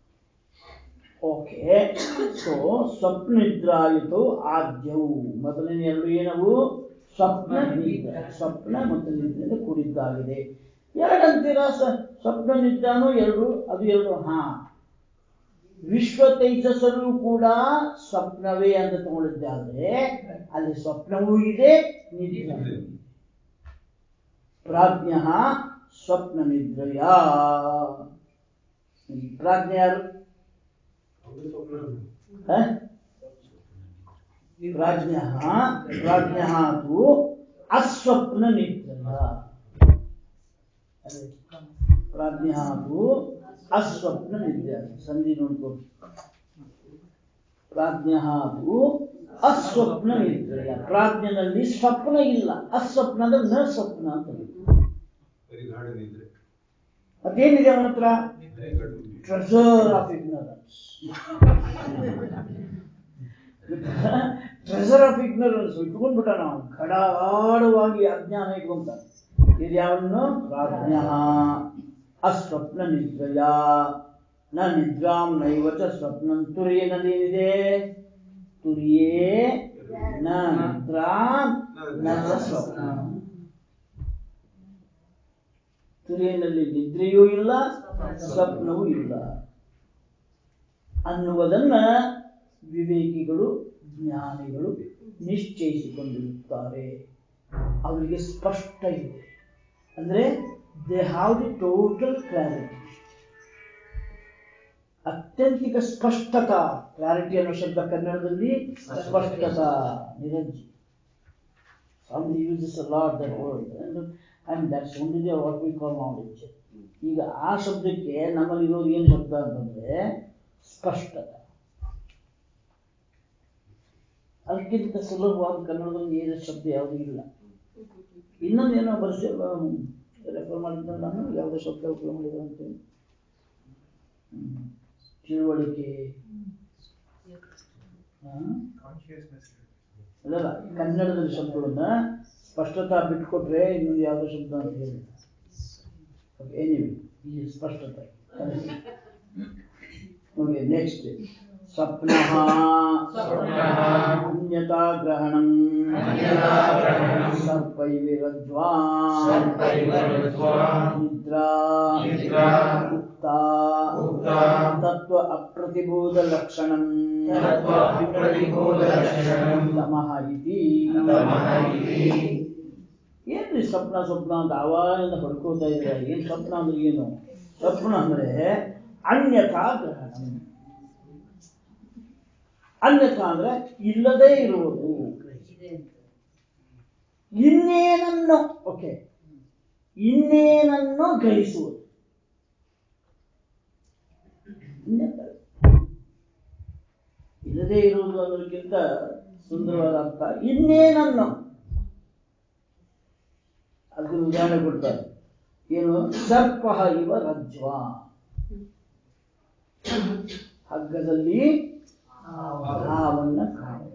ಓಕೆ ಸೊ ಸ್ವಪ್ನ ನಿದ್ರಾಯಿತು ಆದ್ಯವು ಮೊದಲನೇ ಎರಡು ಏನವು ಸ್ವಪ್ನ ನಿದ್ರೆ ಸ್ವಪ್ನ ಮತ್ತು ನಿದ್ರೆಯಿಂದ ಕೂಡಿದ್ದಾಗಿದೆ ಎರಡಂತೀರಾ ಸ- ಸ್ವಪ್ನ ನಿದ್ರಾನು ಎರಡು ಅದು ಎರಡು ಹಾ ವಿಶ್ವ ತೈಜಸ್ಸರು ಕೂಡ ಸ್ವಪ್ನವೇ ಅಂತ ತಗೊಂಡಿದ್ದಾದ್ರೆ ಅಲ್ಲಿ ಸ್ವಪ್ನವೂ ಇದೆ ನಿದ್ರೆಯೂ ಇದೆ ಪ್ರಾಜ್ಞ ಸ್ವಪ್ನ ನಿದ್ರೆಯ ಈ ಪ್ರಾಜ್ಞ ಯಾರು ಅವ್ರು ಸ್ವಪ್ನ ಹ? ಪ್ರಾಜ್ಞ ಪ್ರಾಜ್ಞ ಅದು ಅಸ್ವಪ್ನ ನಿದ್ರೆಯ ಅದೇ. ಪ್ರಾಜ್ಞ ಅದು ಅಸ್ವಪ್ನ ನಿದ್ರೆ ಸಂಧಿ ನೋಡ್ಕೊ ಪ್ರಾಜ್ಞ ಅದು ಅಸ್ವಪ್ನ ನಿದ್ರೆಯ ಪ್ರಾಜ್ಞನಲ್ಲಿ ಸ್ವಪ್ನ ಇಲ್ಲ ಅಸ್ವಪ್ನ ಅಂದ್ರೆ ನ ಸ್ವಪ್ನ ಅಂತ ವೆರಿ ಗಾಢ ನಿದ್ರೆ ಅದೇನಿದೆ ಅವನ ಹತ್ರ ವೆರಿ ಗಾಢ ನಿದ್ರೆ. Treasure of ignorance treasure of ignorance ಇಟ್ಕೊಂಡ್ಬಿಟ್ಟ ನಾವು ಘಡಾಡವಾಗಿ ಅಜ್ಞಾನ ಇಟ್ಕೊಂತ ಇದು ಯಾವನ್ನು ಪ್ರಾಜ್ಞ ಅಸ್ವಪ್ನ ನಿದ್ರಯ ನ ನಿದ್ರಾಂ ನೈವ ಚ ಸ್ವಪ್ನಂ ತುರಿಯನದೇನಿದೆ ತುರಿಯೇ ನ ನಿದ್ರಾಂ ನ ಚ ಸ್ವಪ್ನಂ ತುರಿಯಲ್ಲಿ ನಿದ್ರೆಯೂ ಇಲ್ಲ ಸ್ವಪ್ನವೂ ಇಲ್ಲ ಅನ್ನುವುದನ್ನ ವಿವೇಕಿಗಳು ಜ್ಞಾನಿಗಳು ನಿಶ್ಚಯಿಸಿಕೊಂಡಿರುತ್ತಾರೆ ಅವರಿಗೆ ಸ್ಪಷ್ಟ ಇದೆ ಅಂದ್ರೆ they have the total clarity ಅತ್ಯಂತಿಕ ಸ್ಪಷ್ಟತ ಕ್ಲಾರಿಟಿ ಅನ್ನೋ ಶಬ್ದ ಕನ್ನಡದಲ್ಲಿ ಸ್ಪಷ್ಟತ ನಿರಂಜಿ Swami uses a lot that word and, and that's only the what we call knowledge. ಈಗ ಆ ಶಬ್ದಕ್ಕೆ ನಮ್ಮಲ್ಲಿ ಇರೋದು ಏನು ಶಬ್ದ ಅಂತಂದ್ರೆ ಸ್ಪಷ್ಟತೆ ಅದಕ್ಕಿಂತ ಸುಲಭವಾದ ಕನ್ನಡದಲ್ಲಿ ಏನು ಶಬ್ದ ಯಾವುದೂ ಇಲ್ಲ ಇನ್ನೊಂದೇನೋ ಬರ್ಸಿ ರೆಫರ್ ಮಾಡಿದ್ದ ನಾನು ಯಾವುದೋ ಶಬ್ದ ಉಪಯೋಗ ಮಾಡಿದ್ರು ಅಂತೇಳಿ ಹ್ಮ್. ತಿಳುವಳಿಕೆ ಹಾ? ಅಲ್ಲಲ್ಲ ಕನ್ನಡದ ಶಬ್ದವನ್ನ ಸ್ಪಷ್ಟತಾ ಬಿಟ್ಕೊಟ್ರೆ ಇನ್ನೊಂದು ಯಾವುದೋ ಶಬ್ದ ಅಂತ ಹೇಳಿ ಎನಿವೆ ಈ ಸ್ಪಷ್ಟತೆ ನೋಡಿ ನೆಕ್ಸ್ಟ್ ಸ್ವಪ್ನ ಸ್ವಪ್ನಃ ಅನ್ಯತಾ ಗ್ರಹಣಂ ಅನ್ಯತಾ ಗ್ರಹಣಂ ಸರ್ಪೈವಿರಜ್ವಾ ಸರ್ಪೈವಿರಜ್ವಾ ನಿದ್ರಾ ನಿದ್ರಾ ಉಕ್ತಾ ಉಕ್ತಾ ತತ್ವ ಅಪ್ರತಿಬೋಧ ಲಕ್ಷಣಂ ತತ್ವ ಅಪ್ರತಿಬೋಧಲಕ್ಷಣಂ ತಮಃ ಇತಿ ತಮಃ ಇತಿ ಏನ್ರಿ ಸ್ವಪ್ನ ಸ್ವಪ್ನ ಅಂತ ಆವಾಗಿಂದ ಪಡ್ಕೋತಾ ಇದ್ರೆ ಏನ್ ಸ್ವಪ್ನ ಅಂದ್ರೆ ಏನು ಸ್ವಪ್ನ ಅಂದ್ರೆ ಅನ್ಯಥಾ ಗ್ರಹಣ ಅನ್ಯಥಾ ಅಂದ್ರೆ ಇಲ್ಲದೇ ಇರುವುದು ಇನ್ನೇನನ್ನು ಓಕೆ ಇನ್ನೇನನ್ನು ಗ್ರಹಿಸುವುದು ಅನ್ಯಥಾ. ಇಲ್ಲದೇ ಇರುವುದು ಅನ್ನೋದಕ್ಕಿಂತ ಸುಂದರವಾದ ಅರ್ಥ ಇನ್ನೇನನ್ನು ಅದಕ್ಕೆ ಉದಾಹರಣೆ ಕೊಡ್ತಾರೆ ಏನು ಸರ್ಪ ಇವ ರಜ್ವ ಹಗ್ಗದಲ್ಲಿ ಹಾವನ್ನ ಕಾಣುವುದು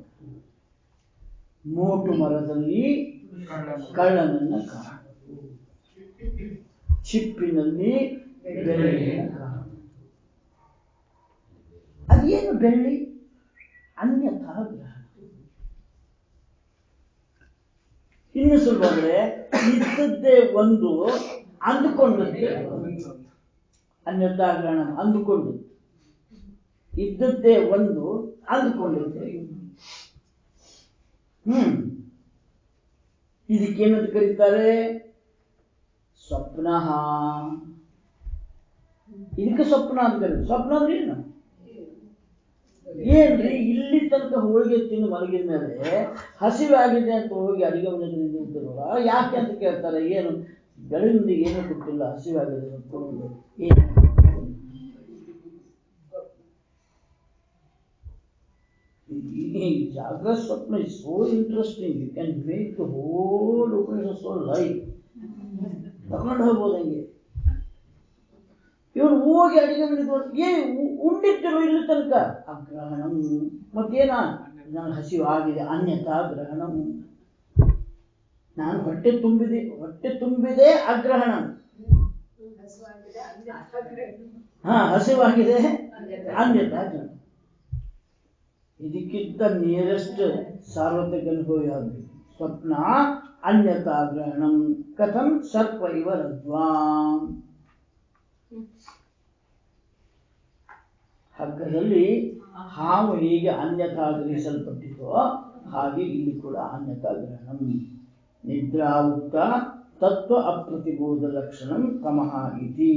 ಮೋಟು ಮರದಲ್ಲಿ ಕಳ್ಳನನ್ನ ಕಾಣುವುದು ಚಿಪ್ಪಿನಲ್ಲಿ ಬೆಳ್ಳಿಯನ್ನ ಕಾಣುವುದು ಅದೇನು ಬೆಳ್ಳಿ ಅನ್ಯಥಾ ಗ್ರಹಣ ಇನ್ನು ಸುಲಭ ಅಂದ್ರೆ ಇದ್ದದ್ದೇ ಒಂದು ಅಂದುಕೊಂಡದ್ದೇ ಒಂದು. ಅನ್ಯಥಾ ಗ್ರಹಣ ಅಂದುಕೊಂಡು ಇದ್ದದ್ದೇ ಒಂದು ಅಂದುಕೊಂಡಿದ್ದೆ ಹ್ಮ್ ಇದಕ್ಕೇನಂತ ಕರೀತಾರೆ ಸ್ವಪ್ನ ಇದಕ್ಕೆ ಸ್ವಪ್ನ ಅಂತ ಕರೀತಾರೆ ಸ್ವಪ್ನ ಅಂದ್ರೆ ಏನು ಏನ್ರಿ ಇಲ್ಲಿ ತನಕ ಹೋಳಿಗೆ ತಿಂದು ಮಲಗಿದ ಮೇಲೆ ಹಸಿವಾಗಿದೆ ಅಂತ ಹೋಗಿ ಅಡಿಗೆ ಮನೆಗೆ ನಿಂತಿರ್ತಾರಲ್ಲ ಯಾಕೆ ಅಂತ ಕೇಳ್ತಾರೆ ಏನು ಬೆಳಗಿನಿಂದ ಏನೂ ಕೊಟ್ಟಿಲ್ಲ ಹಸಿವಾಗಿದೆ ಸ್ವಲ್ಪ ಕೊಡು. ಏನು ಈ ಜಾಗ್ರ ಸ್ವಪ್ನ is so interesting you can make the whole Upanishad so life ತಗೊಂಡು ಹೋಗ್ಬೋದು ಹಂಗೆ ಇವನು ಹೋಗಿ ಅಡಿಗೆ ಮನೆಗೆ ಹೋಗಿ, ಏ ಉ- ಉಂಡಿಟ್ಟಿರು ಇಲ್ಲಿ ತನಕ ಅಗ್ರಹಣಂ ಮತ್ತೇನ ನಾನು ಹಸಿವು ಆಗಿದೆ ಅನ್ಯಥಾ ಗ್ರಹಣಂ ನಾನು ಹೊಟ್ಟೆ ತುಂಬಿದೆ ಹೊಟ್ಟೆ ತುಂಬಿದೆ ಅಗ್ರಹಣ ಹಾ ಹಸಿವಾಗಿದೆ ಅನ್ಯಥಾ ಗ್ರಹಣ ಇದಕ್ಕಿಂತ ನಿಯರೆಸ್ಟ್ ಸಾರ್ವತ್ರಿಕ ಅನುಭವ ಯಾವುದು ಸ್ವಪ್ನ ಅನ್ಯತಾ ಗ್ರಹಣಂ ಕಥಂ ಸರ್ಪ ಇವ ರಜ್ವಾಂ ಹಗ್ಗದಲ್ಲಿ ಹಾವು ಹೇಗೆ ಅನ್ಯಥಾ ಗ್ರಹಿಸಲ್ಪಟ್ಟಿತೋ ಹಾಗೆ ಇಲ್ಲಿ ಕೂಡ ಅನ್ಯಥಾ ಗ್ರಹಣಂ ನಿದ್ರಾ ಉಕ್ತ ತತ್ವ ಅಪ್ರತಿಬೋಧ ಲಕ್ಷಣಂ ತಮಃ ಇತಿ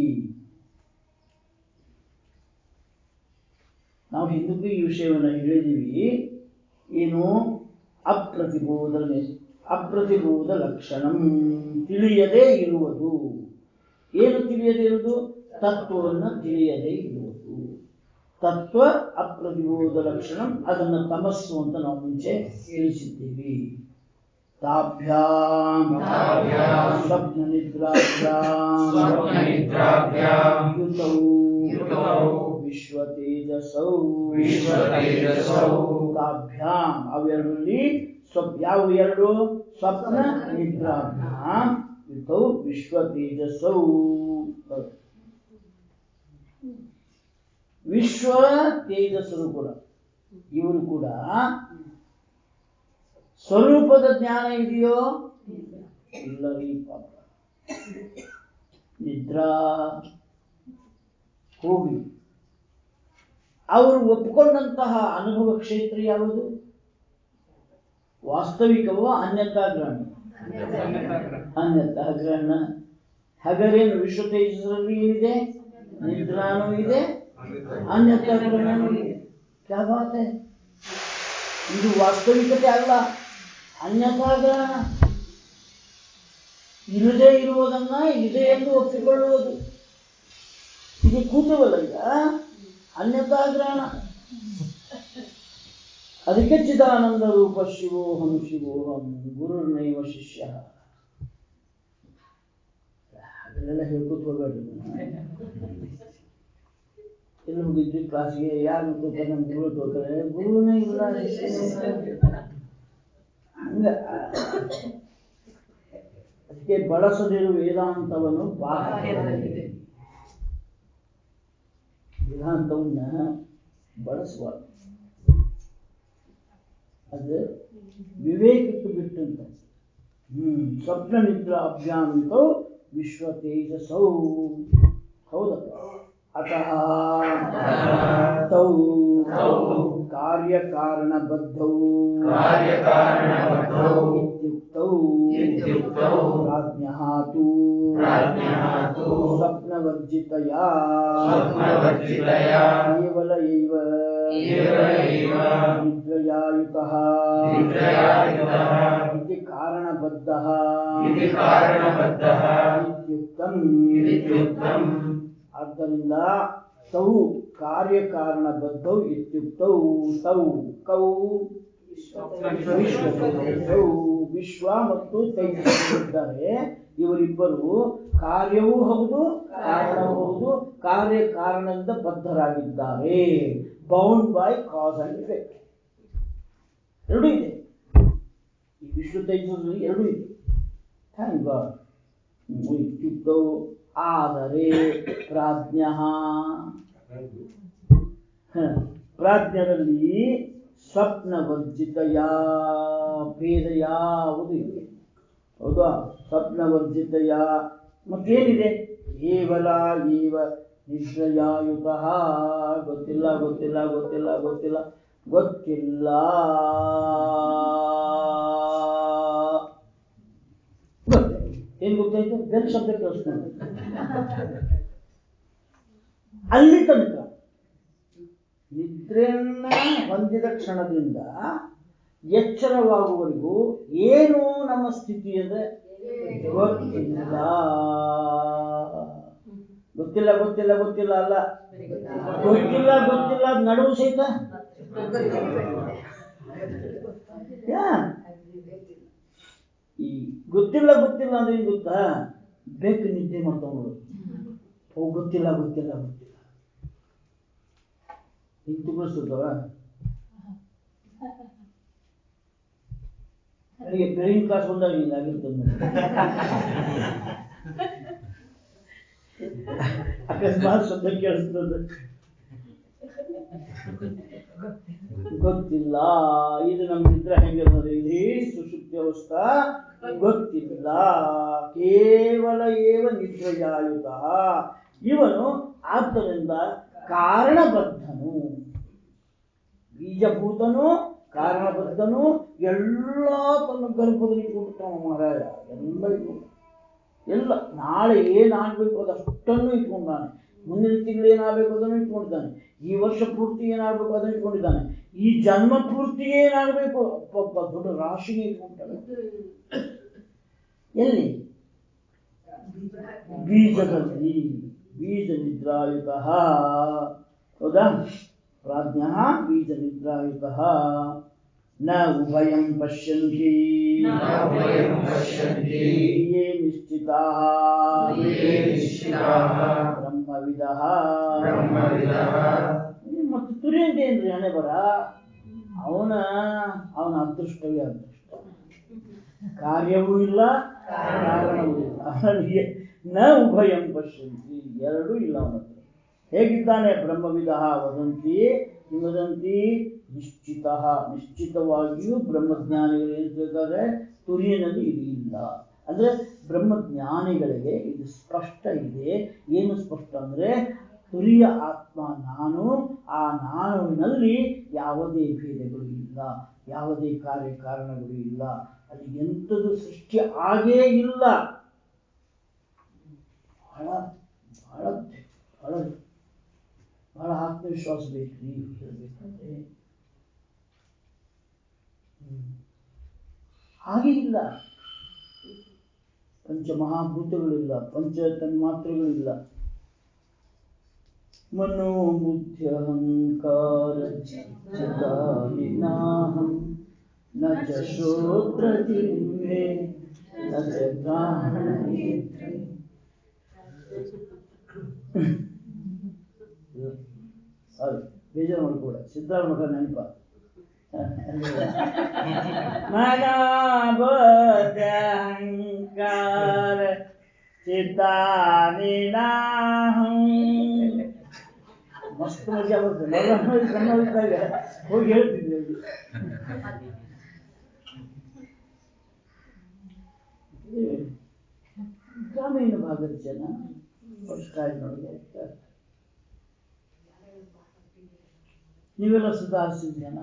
ನಾವು ಹಿಂದಕ್ಕೂ ಈ ವಿಷಯವನ್ನು ಹೇಳಿದೀವಿ ಏನು ಅಪ್ರತಿಬೋಧ ಅಪ್ರತಿಬೋಧ ಲಕ್ಷಣಂ ತಿಳಿಯದೇ ಇರುವುದು ಏನು ತಿಳಿಯದೇ ಇರುವುದು ತತ್ವವನ್ನು ತಿಳಿಯದೇ ಇರುವುದು ತತ್ವ ಅಪ್ರತಿಬೋಧ ಲಕ್ಷಣಂ ಅದನ್ನು ತಮಸ್ಸು ಅಂತ ನಾವು ಮುಂಚೆ ತಿಳಿಸಿದ್ದೀವಿ ತಾಭ್ಯಾಂ ತಾಭ್ಯಾಂ ಸ್ವಪ್ನ ನಿದ್ರಾಭ್ಯಾಂ ಸ್ವಪ್ನನಿದ್ರಾಭ್ಯಾಂ ಯುತೌ ಯುತೌ ವಿಶ್ವತೇಜಸೌ ವಿಶ್ವತೇಜಸೌ ತಾಭ್ಯಾಂ ಅವೆರಡರಲ್ಲಿ ಸ್ವಪ್ ಯಾವ ಎರಡು ಸ್ವಪ್ನ ನಿದ್ರಾಭ್ಯಾಂ ಯುತೌ ವಿಶ್ವತೇಜಸೌ ವಿಶ್ವ ತೇಜಸ್ಸರು ಕೂಡ ಇವರು ಕೂಡ ಸ್ವರೂಪದ ಜ್ಞಾನ ಇದೆಯೋ ಇಲ್ಲ ರೀ ಪಾಪ ನಿದ್ರಾ ಹೋಗಿ ಅವರು ಒಪ್ಪಿಕೊಂಡಂತಹ ಅನುಭವ ಕ್ಷೇತ್ರ ಯಾವುದು ವಾಸ್ತವಿಕವೋ ಅನ್ಯತಾ ಗ್ರಹಣ ಅನ್ಯತಾ ಗ್ರಹಣ ಹಗರೇನು ವಿಶ್ವ ತೇಜಸ್ಸರಲ್ಲಿ ಏನಿದೆ ನಿದ್ರಾನೂ ಇದೆ ಅನ್ಯತಾ ಗ್ರಹಣನೂ ಇದೆ ಕ್ಯಾ ಬಾತ್ ಹೈ? ಇದು ವಾಸ್ತವಿಕತೆ ಅಲ್ಲ ಅನ್ಯಥಾ ಗ್ರಹಣ ಇಲ್ಲದೆ ಇರುವುದನ್ನ ಇದೆ ಎಂದು ಒಪ್ಪಿಕೊಳ್ಳುವುದು ಇದು ಕೂತವಲ್ಲ ಈಗ ಅನ್ಯಥಾ ಗ್ರಹಣ ಅದಕ್ಕೆ ಚಿದಾನಂದ ರೂಪ ಶಿವೋಹಂ ಶಿವೋಹಂ ಗುರುರ್ನೈವ ಶಿಷ್ಯ ಅದನ್ನೆಲ್ಲ ಹೇಳ್ಕೊತ ಹೋಗ್ಬೇಡ್ರಿ ಎಲ್ಲಿ ಹೋಗಿದ್ವಿ ಕ್ಲಾಸ್ಗೆ ಯಾರು ತೋತಾರೆ ನಮ್ಮ ಗುರು ತೋತಾರೆ ಗುರುನೇ ಇಲ್ಲ ಶಿಷ್ಯನೇ ಇಲ್ಲ. ಹಂಗ ಅದಕ್ಕೆ ಅದಕ್ಕೆ ಬಳಸದಿರುವ ವೇದಾಂತವನ್ನು ಬಾಹ್ಯದಲ್ಲಿ ವೇದಾಂತವನ್ನ ಬಳಸಬಾರ್ದು ಅದು ವಿವೇಕಕ್ಕೆ ಬಿಟ್ಟಂತ ಹ್ಮ್ ಸ್ವಪ್ನ ನಿದ್ರಾಭ್ಯಾಮಿತೋ ವಿಶ್ವ ತೇಜಸೌ ಹೌದಪ್ಪ ಅತಃ ತೌ ತೌ ಕಾರ್ಯಕಾರಣಬದ್ಧೌ ಕಾರ್ಯಕಾರಣಬದ್ಧೌ ಇತ್ಯುಕ್ತೌ ಇತ್ಯುಕ್ತೌ ಪ್ರಾಜ್ಞಃ ತು ಪ್ರಾಜ್ಞಃ ತು ಸ್ವಪ್ನವರ್ಜಿತಯಾ ಸ್ವಪ್ನವರ್ಜಿತಯಾ ಕೇವಲ ಏವ ಕೇವಲ ಏವ ನಿದ್ರಯಾ ಯುತಃ ನಿದ್ರಯಾ ಯುತಃ ಇತಿ ಕಾರಣಬದ್ಧಃ ಇತಿ ಕಾರಣಬದ್ಧಃ ಇತ್ಯುಕ್ತಂ ಇತ್ಯುಕ್ತಂ ಆದ್ದರಿಂದ ತೌ ಕಾರ್ಯಕಾರಣಬದ್ಧೌ ಇತ್ಯುಕ್ತೌ ತೌ ಕೌ ವಿಶ್ವತೇಜಸ್ಸೌ ವಿಶ್ವ ಮತ್ತು ತೈಜಸ್ಸಿದ್ದಾರೆ ಇವರಿಬ್ಬರು ಕಾರ್ಯವೂ ಹೌದು ಕಾರಣವೂ ಹೌದು ಕಾರ್ಯ ಕಾರಣದಿಂದ ಬದ್ಧರಾಗಿದ್ದಾರೆ bound by cause and effect ಎರಡೂ ಇದೆ ಈ ವಿಶ್ವ ತೈಜಸ್ಸಲ್ಲಿ ಎರಡೂ ಇದೆ ಥ್ಯಾಂಕ್ ಗಾಡ್ ಇತ್ಯುಕ್ತೌ ಆದರೆ ಪ್ರಾಜ್ಞ ಪ್ರಾಜ್ಞರಲ್ಲಿ ಸ್ವಪ್ನ ವರ್ಜಿತಯ ಭೇದ ಯಾವುದು ಇದೆ ಹೌದಾ ಸ್ವಪ್ನ ವರ್ಜಿತಯ ಮತ್ತೇನಿದೆ ಕೇವಲ ಏವ ನಿಶ್ರಯಾಯುತ ಗೊತ್ತಿಲ್ಲ ಗೊತ್ತಿಲ್ಲ ಗೊತ್ತಿಲ್ಲ ಗೊತ್ತಿಲ್ಲ ಗೊತ್ತಿಲ್ಲ ಗೊತ್ತಿಲ್ಲ ಏನ್ ಗೊತ್ತಾಯ್ತು ಬೇರೆ ಶಬ್ದ ಕೇಳಿಸ್ಕೊಂಡು ಅಲ್ಲಿ ತನಕ ನಿದ್ರೆಯನ್ನ ಹೊಂದಿದ ಕ್ಷಣದಿಂದ ಎಚ್ಚರವಾಗುವವರೆಗೂ ಏನು ನಮ್ಮ ಸ್ಥಿತಿ ಅಂದ್ರೆ ಗೊತ್ತಿಲ್ಲ ಗೊತ್ತಿಲ್ಲ ಗೊತ್ತಿಲ್ಲ ಗೊತ್ತಿಲ್ಲ ಅಲ್ಲ ಗೊತ್ತಿಲ್ಲ ಗೊತ್ತಿಲ್ಲ ಅದ್ ನಡುವು ಸಹಿತ ಯಾ ಈ ಗೊತ್ತಿಲ್ಲ ಗೊತ್ತಿಲ್ಲ ಅಂದ್ರೆ ಏನ್ ಗೊತ್ತಾ ಬೆಕ್ಕು ನಿದ್ದೆ ಮಾಡ್ತಾವ ನೋಡು ಓ ಗೊತ್ತಿಲ್ಲ ಗೊತ್ತಿಲ್ಲ ಗೊತ್ತಿಲ್ಲ ಹಿಂಗ್ ತುಗಿಸ್ತದವ ನನಗೆ ಬೆಳಗಿನ ಕ್ಲಾಸ್ ಬಂದಾಗ ಹಿಂಗಾಗಿರ್ತದೆ ನೋಡಿ. ಅಕಸ್ಮಾತ್ ಶಬ್ದ ಕೇಳಿಸ್ತದೆ ಗೊತ್ತಿಲ್ಲ ಇದು ನಮ್ಮ ನಿದ್ರೆ ಹೆಂಗಿರ್ತದೆ ಇಲ್ಲಿ ಸುಷುಪ್ತಿ ಅವಸ್ಥಾ ಗೊತ್ತಿಲ್ಲ ಕೇವಲ ಏವ ನಿದ್ರೆಯಾಯುತ ಇವನು ಆದ್ದರಿಂದ ಕಾರಣಬದ್ಧನು ಬೀಜಭೂತನು ಕಾರಣಬದ್ಧನು ಎಲ್ಲ ತನ್ನ ಗರ್ಭದಲ್ಲಿ ಇಟ್ಕೊಂಡಿರ್ತಾನ ಮಹಾರಾಜ ಎಲ್ಲ ಇಟ್ಕೊಂಡು ಎಲ್ಲ ನಾಳೆ ಏನಾಗಬೇಕು ಅದಷ್ಟನ್ನು ಇಟ್ಕೊಂಡಾನೆ ಮುಂದಿನ ತಿಂಗಳು ಏನಾಗಬೇಕು ಅದನ್ನು ಇಟ್ಕೊಂಡಿದ್ದಾನೆ ಈ ವರ್ಷ ಪೂರ್ತಿ ಏನಾಗಬೇಕು ಅದನ್ನು ಇಟ್ಕೊಂಡಿದ್ದಾನೆ ಈ ಜನ್ಮ ಪೂರ್ತಿ ಏನಾಗಬೇಕು ಅಪ್ಪಪ್ಪ ದೊಡ್ಡ ರಾಶಿನೇ ಇಟ್ಕೊಂಡಿದ್ದಾನೆ ಎಲ್ಲಿ ಬೀಜದಲ್ಲಿ ಬೀಜ ನಿದ್ರಾಯುತ ಹೌದಾ ಪ್ರಾಜ್ಞ ಬೀಜ ನಿದ್ರಾಯುತ ನ ಉಭಯಂ ಪಶ್ಯಂತಿ ನ ಉಭಯಂ ಪಶ್ಯಂತಿ ಯೇ ನಿಶ್ಚಿತಾಃ ಯೇ ನಿಶ್ಚಿತಾಃ ಬ್ರಹ್ಮವಿದಃ ಬ್ರಹ್ಮವಿದಃ ಮತ್ತು ತುರಿಯಂತೇನ್ರಿ ಹಣೆ ಬರ ಅವನ ಅವನ ಅದೃಷ್ಟವೇ ಅದೃಷ್ಟ ಕಾರ್ಯವೂ ಇಲ್ಲ ಕಾರಣವೂ ಇಲ್ಲ ಅವನಿಗೆ ನ ಉಭಯಂ ಪಶ್ಯಂತಿ ಎರಡೂ ಇಲ್ಲ ಅವನ ಹತ್ರ ಹೇಗಿದ್ದಾನೆ ಬ್ರಹ್ಮವಿದ ವದಂತಿ ಈ ವದಂತಿ ನಿಶ್ಚಿತ ನಿಶ್ಚಿತವಾಗಿಯೂ ಬ್ರಹ್ಮಜ್ಞಾನಿಗಳು ಏನು ಹೇಳ್ತಾರೆ ತುರಿಯನಲ್ಲಿ ಇದು ಇಲ್ಲ ಅಂದ್ರೆ ಬ್ರಹ್ಮಜ್ಞಾನಿಗಳಿಗೆ ಇದು ಸ್ಪಷ್ಟ ಇದೆ ಏನು ಸ್ಪಷ್ಟ ಅಂದ್ರೆ ತುರಿಯ ಆತ್ಮ ನಾನು ಆ ನಾನುವಿನಲ್ಲಿ ಯಾವುದೇ ಭೇದಗಳು ಇಲ್ಲ ಯಾವುದೇ ಕಾರ್ಯ ಕಾರಣಗಳು ಇಲ್ಲ ಅಲ್ಲಿ ಎಂಥದ್ದು ಸೃಷ್ಟಿ ಆಗೇ ಇಲ್ಲ ಬಹಳ ಬಹಳ ಬಹಳ ಬಹಳ ಆತ್ಮವಿಶ್ವಾಸ ಬೇಕ್ರಿ ಹೇಳ್ಬೇಕಂದ್ರೆ ಹ್ಮ್. ಹಾಗೆ ಇಲ್ಲ ಪಂಚಮಹಾಭೂತಗಳಿಲ್ಲ ಪಂಚ ತನ್ಮಾತ್ರೆಗಳಿಲ್ಲ मनोबुद्ध्यहङ्कार चिदानिनाहं न च श्रोत्रजिह्वे न च घ्राणनेत्रे ಸಾರಿ ಬೇಜಾರು ಮಾಡ್ಕೋಬೇಡ ಸಿದ್ಧಾರ್ಥ ಮಠ ನೆನಪ ಮನೋಬುದ್ಧಂಕಾರ ಚಿತ್ತಾನಿನಾಹಂ ಮಸ್ತ್ ಮಜಾ ಬರ್ತದೆ ನಾನು ಸಣ್ಣವರಿದ್ದಾಗ ಹೋಗಿ ಹೇಳ್ತಿದ್ದೆ ಅಲ್ಲಿ ಇದು ಗ್ರಾಮೀಣ ಭಾಗದ ಜನ ಸ್ಟೈಲ್ ನೋಡಿ ಇರ್ತಾರೆ. ನೀವೆಲ್ಲ ಸುಧಾರಿಸಿದ ಜನ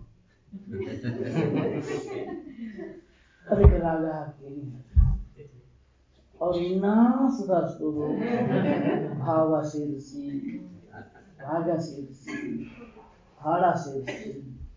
ಅದಕ್ಕೆ ರಾಗ ಹಾಕ್ತೀರಿ ಅವ್ರು ಇನ್ನೂ ಸುಧಾರಿಸ್ಬೋದು ಭಾವ ಸೇರಿಸಿ ರಾಗ ಸೇರಿಸಿ ಹಾಡ ಸೇರಿಸಿ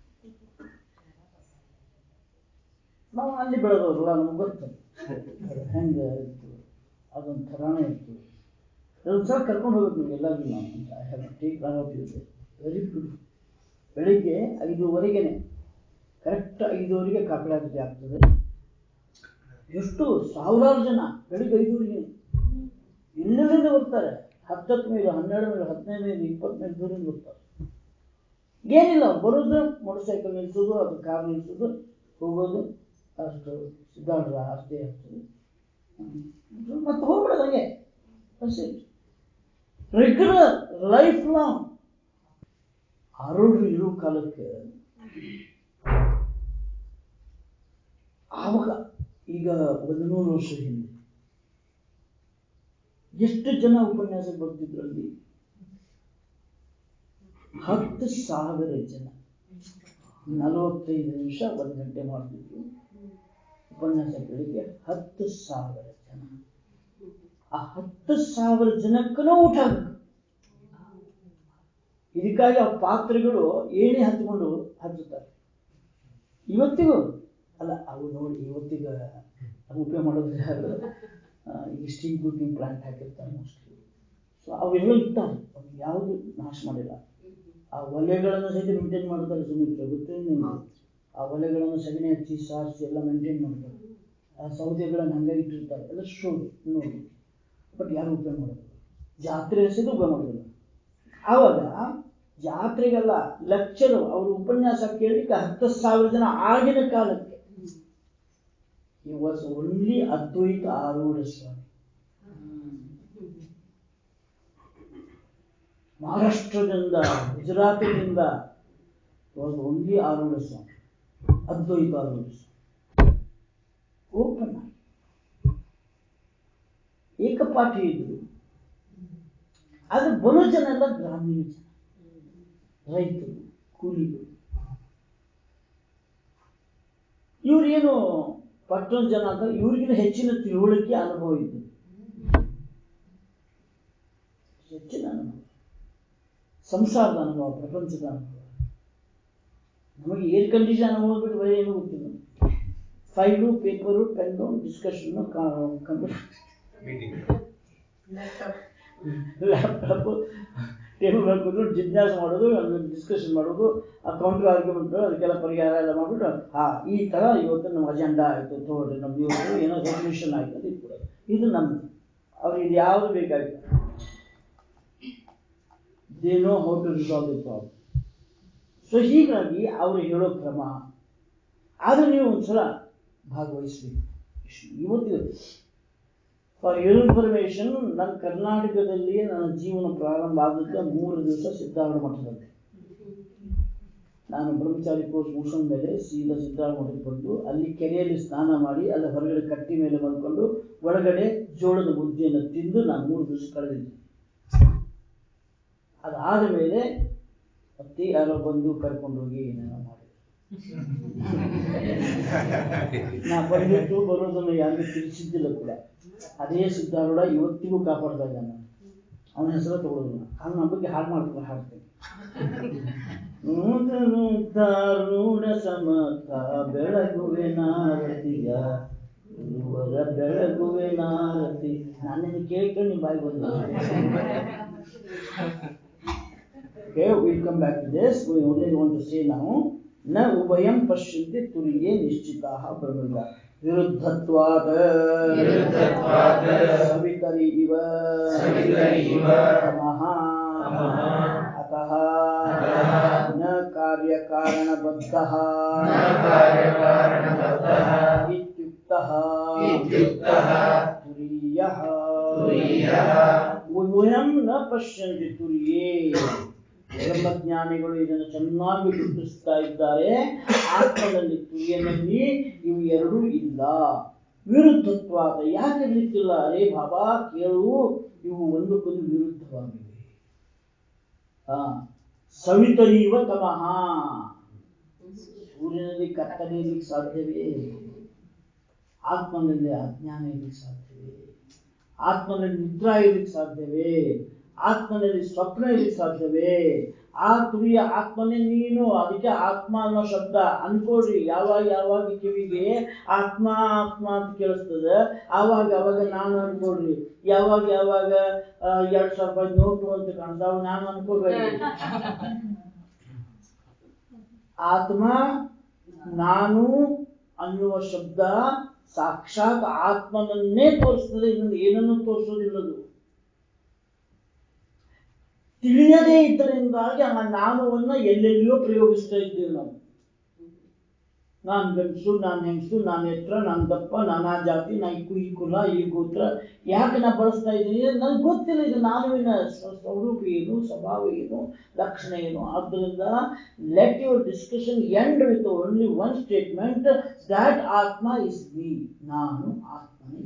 ನಾವು ಅಲ್ಲಿ ಬೆಳೆದವ್ರಲ್ಲ ನಮ್ಗೆ ಗೊತ್ತು ಹೆಂಗೆ ಇತ್ತು ಅದೊಂದು ಥರಾನೇ ಇತ್ತು ಒಂದು ಸಲ ಕರ್ಕೊಂಡು ಹೋಗ್ಬೇಕು ನಿಮ್ಗೆ ಎಲ್ಲರಿಗೂ ನಾನು I have take on of you very good ಬೆಳಿಗ್ಗೆ ಐದೂವರೆಗೇನೆ ಕರೆಕ್ಟ್ ಐದುವರೆಗೆ ಕಾಕಡಾಗತಿ ಆಗ್ತದೆ ಎಷ್ಟು ಸಾವಿರಾರು ಜನ ಬೆಳಿಗ್ಗೆ ಐದುವರೆಗೆ ಎಲ್ಲೆಲ್ಲಿಂದ ಬರ್ತಾರೆ ಹತ್ತತ್ತು ಮೈಲು ಹನ್ನೆರಡು ಮೈಲು ಹದಿನೈದು ಮೈಲು ಇಪ್ಪತ್ತು ಮೈಲು ದೂರದಿಂದ ಬರ್ತಾರೆ ಏನಿಲ್ಲ ಬರೋದು ಮೋಟರ್ ಸೈಕಲ್ ನಿಲ್ಸೋದು ಅಥವಾ ಕಾರ್ ನಿಲ್ಸೋದು ಹೋಗೋದು ಅಷ್ಟು ಸಿದ್ಧಾರ್ಥ ಅಷ್ಟೇ ಆಗ್ತದೆ ಹ್ಮ್. ಮತ್ತೆ ಹೋಗ್ಬಿಡೋದು ಹಂಗೆ ಅಷ್ಟೇ ರೆಗ್ಯುಲರ್ ಲೈಫ್ ಲಾಂಗ್ ಆರೋಗ್ಯ ಇರೋ ಕಾಲಕ್ಕೆ ಆವಾಗ ಈಗ ಒಂದು ನೂರು ವರ್ಷ ಹಿಂದೆ ಎಷ್ಟು ಜನ ಉಪನ್ಯಾಸಕ್ಕೆ ಬರ್ತಿದ್ರು ಅಲ್ಲಿ ಹತ್ತು ಸಾವಿರ ಜನ ನಲವತ್ತೈದು ನಿಮಿಷ ಒಂದು ಗಂಟೆ ಮಾಡ್ತಿದ್ರು ಉಪನ್ಯಾಸ ಬೆಳಿಗ್ಗೆ ಹತ್ತು ಸಾವಿರ ಜನ ಆ ಹತ್ತು ಸಾವಿರ ಜನಕ್ಕೂ ಊಟ ಆಗಬೇಕು ಇದಕ್ಕಾಗಿ ಆ ಪಾತ್ರೆಗಳು ಏನೇ ಹತ್ಕೊಂಡು ಹಚ್ಚುತ್ತಾರೆ ಇವತ್ತಿಗೂ ಅಲ್ಲ ಅವು ನೋಡಿ ಇವತ್ತಿಗ ಅವು ಉಪಯೋಗ ಮಾಡೋದು ಯಾರು ಆ, ಈಗ ಸ್ಟೀಮ್ ಕುಕಿಂಗ್ ಪ್ಲಾಂಟ್ ಹಾಕಿರ್ತಾರೆ ಮೋಸ್ಟ್ಲಿ ಸೊ ಅವೆಲ್ಲ ಇರ್ತಾರೆ ಅವ್ರು ಯಾವುದು ನಾಶ ಮಾಡಿಲ್ಲ ಆ ಒಲೆಗಳನ್ನು ಸಹಿತ ಮೇಂಟೈನ್ ಮಾಡ್ತಾರೆ ಸುಮಿತ್ರ ಗೊತ್ತೇ ನಿಮ್ಗೆ ಆ ಒಲೆಗಳನ್ನು ಸಗಣಿ ಹಚ್ಚಿ ಸಾರಿಸಿ ಎಲ್ಲ ಮೇಂಟೈನ್ ಮಾಡ್ತಾರೆ ಆ ಸೌದೆಗಳನ್ನು ಹಂಗೆ ಇಟ್ಟಿರ್ತಾರೆ ಎಲ್ಲ ಶೋ ನೋಡಿ ಬಟ್ ಯಾರು ಉಪಯೋಗ ಮಾಡೋದು ಜಾತ್ರೆ ಹೆಸರು ಉಪಯೋಗ ಮಾಡೋದಿಲ್ಲ ಆವಾಗ ಜಾತ್ರೆಗೆಲ್ಲ ಲೆಕ್ಚರು ಅವರು ಉಪನ್ಯಾಸ ಕೇಳಲಿಕ್ಕೆ ಹತ್ತು ಸಾವಿರ ಜನ ಆಗಿನ ಕಾಲಕ್ಕೆ ಈ ವಾಸ್ ಓನ್ಲಿ ಅದ್ವೈತ ಆರೂಢ ಸ್ವಾಮಿ ಮಹಾರಾಷ್ಟ್ರದಿಂದ ಗುಜರಾತಿನಿಂದ was only Arudha Swami Advaita Arudha Swami open ಆಗಿ ಏಕಪಾಠಿ ಇದ್ರು ಅದು ಬರೋ ಜನ ಎಲ್ಲ ಗ್ರಾಮೀಣ ಜನ ರೈತರು ಕೂಲಿಗಳು ಇವ್ರೇನು ಪಟ್ಟಣ ಜನ ಅಂತ ಇವ್ರಿಗಿನ ಹೆಚ್ಚಿನ ತಿಳುವಳಿಕೆ ಅನುಭವ ಇದ್ದು ಹೆಚ್ಚಿನ ಅನುಭವ ಸಂಸಾರದ ಅನುಭವ ಪ್ರಪಂಚದ ಅನುಭವ ನಮಗೆ ಏರ್ ಕಂಡೀಷನ್ ಅನುಭವ ಬಿಟ್ಟು ಬೇರೆ ಏನೂ ಗೊತ್ತಿಲ್ಲ file paper pen discussion meeting laptop table ಮೇಲೆ ಕೂತ್ಕೊಂಡು ಜಿಜ್ಞಾಸೆ ಮಾಡೋದು ಅದನ್ನ ಡಿಸ್ಕಷನ್ ಮಾಡೋದು ಆ ಕೌಂಟರ್ ಆರ್ಗ್ಯುಮೆಂಟ್ ಅದಕ್ಕೆಲ್ಲ ಪರಿಹಾರ ಎಲ್ಲ ಮಾಡ್ಬಿಟ್ಟು ಹಾ ಈ ಥರ ಇವತ್ತು ನಮ್ಮ ಅಜೆಂಡಾ ಆಯಿತು ತಗೊಳ್ರಿ ನಮ್ದು ಇವತ್ತು ಏನೋ ರೆಸಲ್ಯೂಷನ್ ಆಯಿತು ಅಂತ ಇಟ್ಬಿಡೋದು ಇದು ನಮ್ದು ಅವ್ರಿಗೆ ಇದು ಯಾವುದು ಬೇಕಾಗಿಲ್ಲ they know how to resolve the problem so ಹೀಗಾಗಿ ಅವರು ಹೇಳೋ ಕ್ರಮ ಆದರೆ ನೀವು ಒಂದ್ಸಲ ಭಾಗವಹಿಸ್ಬೇಕು ಇವತ್ತು ಫಾರ್ ಯುವರ್ ಇನ್ಫಾರ್ಮೇಶನ್ ನನ್ನ ಕರ್ನಾಟಕದಲ್ಲಿ ನನ್ನ ಜೀವನ ಪ್ರಾರಂಭ ಆದದ್ದು ಮೂರು ದಿವಸ ಸಿದ್ಧಾರೂಢ ಮಠದಲ್ಲಿ ನಾನು ಬ್ರಹ್ಮಚಾರಿ ಕೋರ್ಸ್ ಮುಗಿಸಿದ ಮೇಲೆ ಸೀದಾ ಸಿದ್ಧಾರೂಢ ಮಠಕ್ಕೆ ಬಂದು ಅಲ್ಲಿ ಕೆರೆಯಲ್ಲಿ ಸ್ನಾನ ಮಾಡಿ ಅಲ್ಲಿ ಹೊರಗಡೆ ಕಟ್ಟಿ ಮೇಲೆ ಮಲ್ಕೊಂಡು ಒಳಗಡೆ ಜೋಳದ ಮುದ್ದೆಯನ್ನು ತಿಂದು ನಾನು ಮೂರು ದಿವಸ ಕಳೆದಿದ್ದೆ ಅದಾದ ಮೇಲೆ ಮತ್ತೆ ಯಾರೋ ಬಂದು ಕರ್ಕೊಂಡು ಹೋಗಿ ಏನೇನೋ ಮಾಡಿ ನಾ ಬಂದಿದ್ದು ಬರೋದನ್ನು ಯಾರಿಗೂ ತಿಳಿಸಿದ್ದಿಲ್ಲ ಕೂಡ ಅದೇ ಸಿದ್ಧಾರೂಢ ಇವತ್ತಿಗೂ ಕಾಪಾಡ್ತಾ ಇದ್ದಾನೆ ಅವನ ಹೆಸರು ತಗೊಳ್ಳೋದಿಲ್ಲ ಅವ್ನು ನಮ್ಮ ಬಗ್ಗೆ ಹಾಡು ಮಾಡ್ಕೊಂಡು ಹಾಡ್ತೇನೆ ನೂತನೂತಾರೂಢ ಸಮತ ಬೆಳಗುವೆ ನಾರತಿಯ ಗುರುವರ ಬೆಳಗುವೆ ನಾರತಿ ನಾನಿನ್ನು ಕೇಳ್ಕೊಂಡು ನಿಮ್ಮ ಬಾಯಿ ಬಂದ Okay, we'll come back to this. We only want to say now, न उभयं पश्यन्ति तुर्ये निश्चिताः ब्रह्मजा विरुद्धत्वात् विरुद्धत्वात् सवितरि इव सवितरि इव तमः तमः अतः अतः न कार्यकारणबद्ध ಕಾರ್ಯಕಾರಣಬದ್ಧಃ न कार्यकारणबद्धः इत्युक्तः इत्युक्तः तुरीयः तुरीयः ವಯಂ ನ ಪಶ್ಯಂತಿ ತುರಿಯೇ ಬ್ರಹ್ಮಜ್ಞಾನಿಗಳು ಇದನ್ನು ಚೆನ್ನಾಗಿ ಗುರುತಿಸ್ತಾ ಇದ್ದಾರೆ ಆತ್ಮದಲ್ಲಿ ತುರಿಯನಲ್ಲಿ ಇವು ಎರಡೂ ಇಲ್ಲ ವಿರುದ್ಧತ್ವಾದ ಯಾಕೆ ಇರ್ಲಿಕ್ಕಿಲ್ಲ ಅರೇ ಬಾಬಾ ಕೇಳು ಇವು ಒಂದಕ್ಕೊಂದು ವಿರುದ್ಧವಾಗಿವೆ ಆ ಸವಿತರೀವ ತಮಃ ಸೂರ್ಯನಲ್ಲಿ ಕತ್ತಲೆ ಇರ್ಲಿಕ್ಕೆ ಸಾಧ್ಯವೇ ಆತ್ಮನಲ್ಲಿ ಅಜ್ಞಾನ ಇರ್ಲಿಕ್ಕೆ ಸಾಧ್ಯವೇ ಆತ್ಮನಲ್ಲಿ ನಿದ್ರಾ ಇರ್ಲಿಕ್ಕೆ ಸಾಧ್ಯವೇ ಆತ್ಮನಲ್ಲಿ ಸ್ವಪ್ನ ಇರ್ಲಿಕ್ಕೆ ಸಾಧ್ಯವೇ ಆ ತುರಿಯ ಆತ್ಮನೇ ನೀನು ಅದಕ್ಕೆ ಆತ್ಮ ಅನ್ನೋ ಶಬ್ದ ಅನ್ಕೊಳ್ರಿ ಯಾವಾಗ ಯಾವಾಗ ಕಿವಿಗೆ ಆತ್ಮ ಆತ್ಮ ಅಂತ ಕೇಳಿಸ್ತದೆ ಆವಾಗ ಅವಾಗ ನಾನು ಅನ್ಕೊಳ್ರಿ ಯಾವಾಗ ಯಾವಾಗ ಆ, ಎರಡ್ ಸಾವಿರ ರೂಪಾಯಿ ನೋಟು ಅಂತ ಕಾಣ್ತಾವ ನಾನು ಅನ್ಕೋಬೇಡಿ ಆತ್ಮ ನಾನು ಅನ್ನುವ ಶಬ್ದ ಸಾಕ್ಷಾತ್ ಆತ್ಮನನ್ನೇ ತೋರಿಸ್ತದೆ ಇನ್ನೊಂದು ಏನನ್ನು ತೋರಿಸೋದಿಲ್ಲದು ತಿಳಿಯದೇ ಇದ್ದರಿಂದಾಗಿ ಆ ನಾನುವನ್ನ ಎಲ್ಲೆಲ್ಲಿಯೋ ಪ್ರಯೋಗಿಸ್ತಾ ಇದ್ದೇವೆ ನಾವು ನಾನ್ ಗಂಡಸು ನಾನ್ ಹೆಂಗಸು ನಾನ್ ಎತ್ತರ ನಾನ್ ದಪ್ಪ ನಾನಾ ಜಾತಿ ನಾ ಈ ಕು- ಈ ಕುಲ ಈ ಗೋತ್ರ ಯಾಕೆ ನಾ ಬಳಸ್ತಾ ಇದ್ದೀನಿ ನನ್ಗೆ ಗೊತ್ತಿಲ್ಲ ಇದು ನಾನುವಿನ ಸ್ವ- ಸ್ವರೂಪ ಏನು ಸ್ವಭಾವ ಏನು ಲಕ್ಷಣ ಏನು ಆದ್ದರಿಂದ let your discussion end with only one statement that ಆತ್ಮ ಇಸ್ ಮೀ ನಾನು ಆತ್ಮನೇ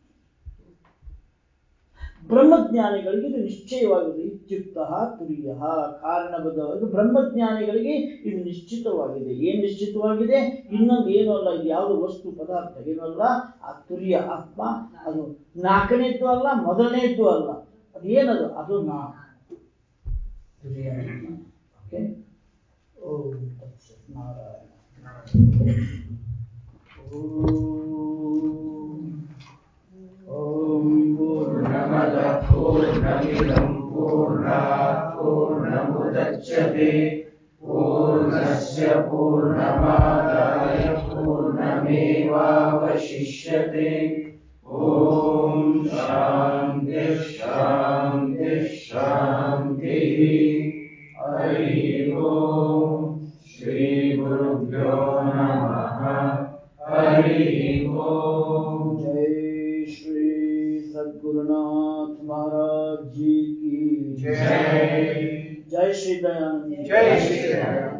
ಬ್ರಹ್ಮಜ್ಞಾನಿಗಳಿಗೆ ಇದು ನಿಶ್ಚಯವಾಗಿದೆ ಇತ್ಯುಕ್ತ ತುರಿಯ ಕಾರಣಬದ್ಧವಾಗಿ ಬ್ರಹ್ಮಜ್ಞಾನಿಗಳಿಗೆ ಇದು ನಿಶ್ಚಿತವಾಗಿದೆ ಏನ್ ನಿಶ್ಚಿತವಾಗಿದೆ ಇನ್ನೊಂದು ಏನೂ ಅಲ್ಲ ಇದು ಯಾವುದು ವಸ್ತು ಪದಾರ್ಥ ಏನೂ ಅಲ್ಲ ಆ ತುರಿಯ ಆತ್ಮ ಅದು ನಾಲ್ಕನೇದ್ದು ಅಲ್ಲ ಮೊದಲನೇದ್ದು ಅಲ್ಲ ಅದೇನದು ಅದು ನಾ ತುರಿಯ ಓಕೆ ಓಂ ತತ್ಸತ್ ನಾರಾಯಣ ಓಂ ಓಂ पूर्णमदः पूर्णमिदं पूर्णात् पूर्णमुदच्यते पूर्णस्य पूर्णमादाय पूर्णमेवावशिष्यते ॐ शान्तिः शान्तिः शान्तिः हरिः ॐ श्रीगुरुभ्यो नमः हरिः ॐ जय श्री सद्गुरुनाथ महाराज जी की जय जय श्री दयानंद जी। जय श्री दयानंद।